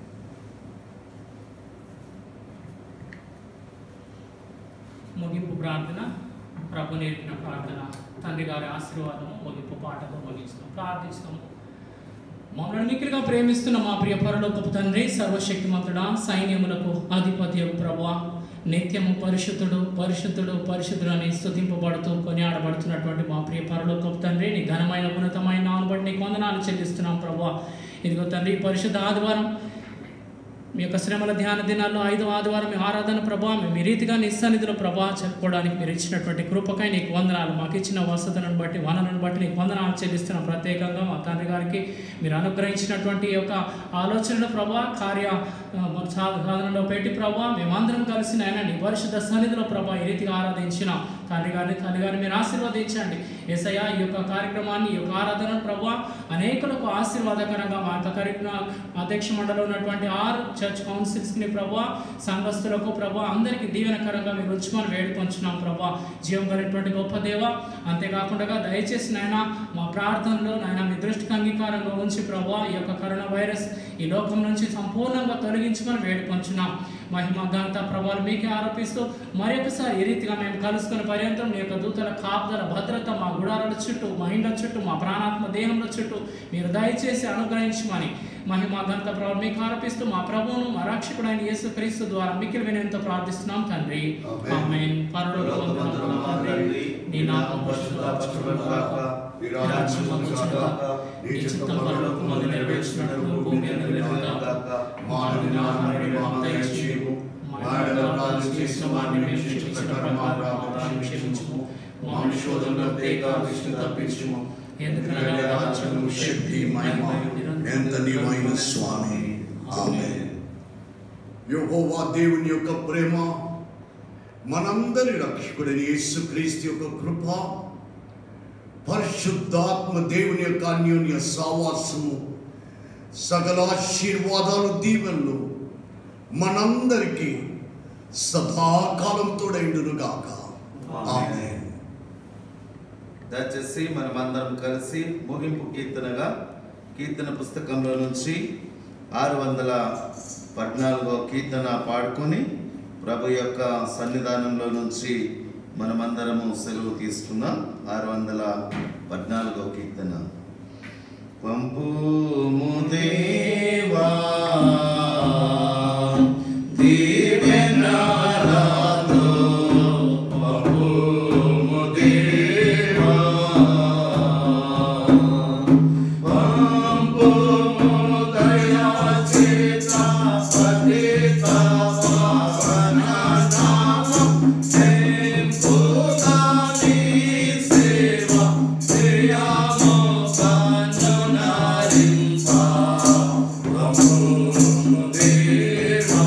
ముగింపు ప్రార్థన ప్రభు నేర్పిన ప్రార్థన తండ్రి గారి ఆశీర్వాదము ముగింపు పాటతో ముగిస్తాం ప్రార్థిస్తాము మమ్మల్ని మిక్కిలిగా ప్రేమిస్తున్న మా ప్రియ పరలోకపు తండ్రి సర్వశక్తిమంతుడా సైన్యములకు అధిపతి ప్రభు నిత్యము పరిశుద్ధుడు పరిశుద్ధుడు పరిశుద్ధుడు అని స్తుతింపబడుతూ కొనియాడబడుతున్నటువంటి మా ప్రియ పరలోకపు తండ్రి నీ ఘనమైన ఉన్నతమైన నాను బట్టి నీకు వందనాలు చెల్లిస్తున్నాం ప్రభా ఇదిగో తండ్రి ఈ పరిశుద్ధ ఆదివారం మీ యొక్క శ్రమల ధ్యాన దినాల్లో ఐదో ఆదివారం మీ ఆరాధన ప్రభా మేము ఈ రీతిగా నీ సన్నిధిలో ప్రభా చెప్పుకోవడానికి మీరు ఇచ్చినటువంటి కృపకై నీకు వందనాలు మాకు ఇచ్చిన వసతులను బట్టి వనరులను బట్టి నీకు వందనాలు చెల్లిస్తున్నాం ప్రత్యేకంగా మా తండ్రి గారికి మీరు అనుగ్రహించినటువంటి ఈ యొక్క ఆలోచనలు ప్రభా కార్య ఆ, మన సా- సాధనలో పెట్టి ప్రభా మేమందరం కలిసి నాయన నీ పరిశుద్ధ సన్నిధిలో ప్రభా ఈ రీతిగా ఆరాధించిన తండ్రి గారిని తల్లి గారిని మీరు ఆశీర్వదించండి ఏసయ్య ఈ యొక్క కార్యక్రమాన్ని ఈ యొక్క ఆరాధన ప్రభా అనేకులకు ఆశీర్వాదకరంగా మా యొక్క కార్యక్రమ అధ్యక్ష మండలిలో ఉన్నటువంటి ఆరు చర్చ్ కౌన్సిల్స్ని ప్రభా సంఘస్థులకు ప్రభా అందరికీ దీవెనకరంగా మీరు ఉంచుకొని వేడుకొంచున్నాం ప్రభా జీవం కలిగినటువంటి గొప్ప దేవ అంతేకాకుండా దయచేసి నాయన మా ప్రార్థనలో నాయన మీ దృష్టికి అంగీకారంగా ఉంచి ప్రభా ఈ యొక్క కరోనా వైరస్ ఈ లోకం నుంచి సంపూర్ణంగా తొలగించుకొని వేడుకొంచున్నాం మహిమ ఘనత ప్రభావాలు మీకే ఆరోపిస్తూ మరొకసారి ఈ రీతిగా మేము కలుసుకునే పర్యంతం నీ యొక్క దూతల కాపుదల భద్రత మా గుడారాల చుట్టూ మా ఇండ్ల చుట్టూ మా ప్రాణాత్మ దేహంలో చుట్టూ మీరు దయచేసి అనుగ్రహించమని మహిమ ఘనత ప్రభావం మీకు ఆరోపిస్తూ మా ప్రభువును మా రక్షకుడైన యేసు క్రీస్తు ద్వారా మిక్కిలి వినయంతో ప్రార్థిస్తున్నాం తండ్రి ఆమేన్. ఆమేన్ పరలోకమందున మా తండ్రి నీ నామం పరిశుద్ధపరచబడుగాక నీ రాజ్యం వచ్చుగాక నీ చిత్తం పరలోకమందు నెరవేర్చినట్లు భూమి మీద నెరవేరుగాక మా దినాన్ని మాకు దయచేయము మా ఎడల అపరాధం చేసిన వారిని మేము క్షమించిన ప్రకారం మా అపరాధాలను క్షమించుము మా శోధనలో తేక విష్ణు తప్పించుము ఎందుకనగా రాజ్యం శక్తి మహిమ ఎంత నీవైన స్వామి ఆమె యెహోవా దేవుని యొక్క ప్రేమ మనందరి రక్షకుడైన యేసుక్రీస్తు యొక్క కృప పరిశుద్ధాత్మ దేవుని యొక్క అన్యోన్య సావాసము సకల ఆశీర్వాదాలు దీవెనలు మనందరికీ సదాకాలం తోడైండునుగాక ఆమె దయచేసి మనమందరం కలిసి ముగింపు కీర్తనగా కీర్తన పుస్తకంలో నుంచి ఆరు వందల పద్నాలుగో కీర్తన పాడుకొని ప్రభు యొక్క సన్నిధానంలో నుంచి మనమందరము సెలవు తీసుకుందాం ఆరు వందల పద్నాలుగో కీర్తన పంపుము దేవా దీవెనలతో పంపుము దేవా పంపుము దయా చేత పతిత పావన నామం చెంపుతాని సేవ శ్రేయామో కనునారింప పంపుము దేవా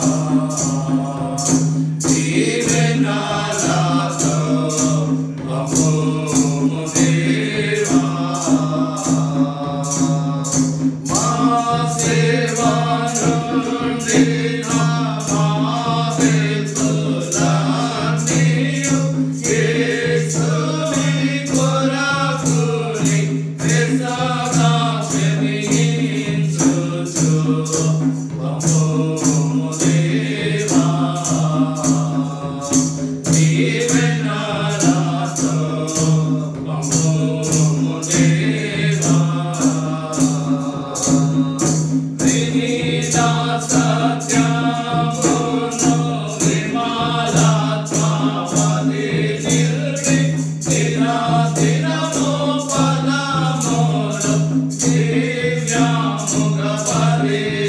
దీవెనలతో పంపుము దేవా మా సేవ నుండి నా మాహేతులన్నీయు యేసుని కొరకుని పెసగా క్షమించుచు పంపుము దేవా దీవెనలతో పంపుము దేవా వినీత సత్యమును విమలాత్మవది నిర్మి దినదినము పదములు దివ్యముగ పరి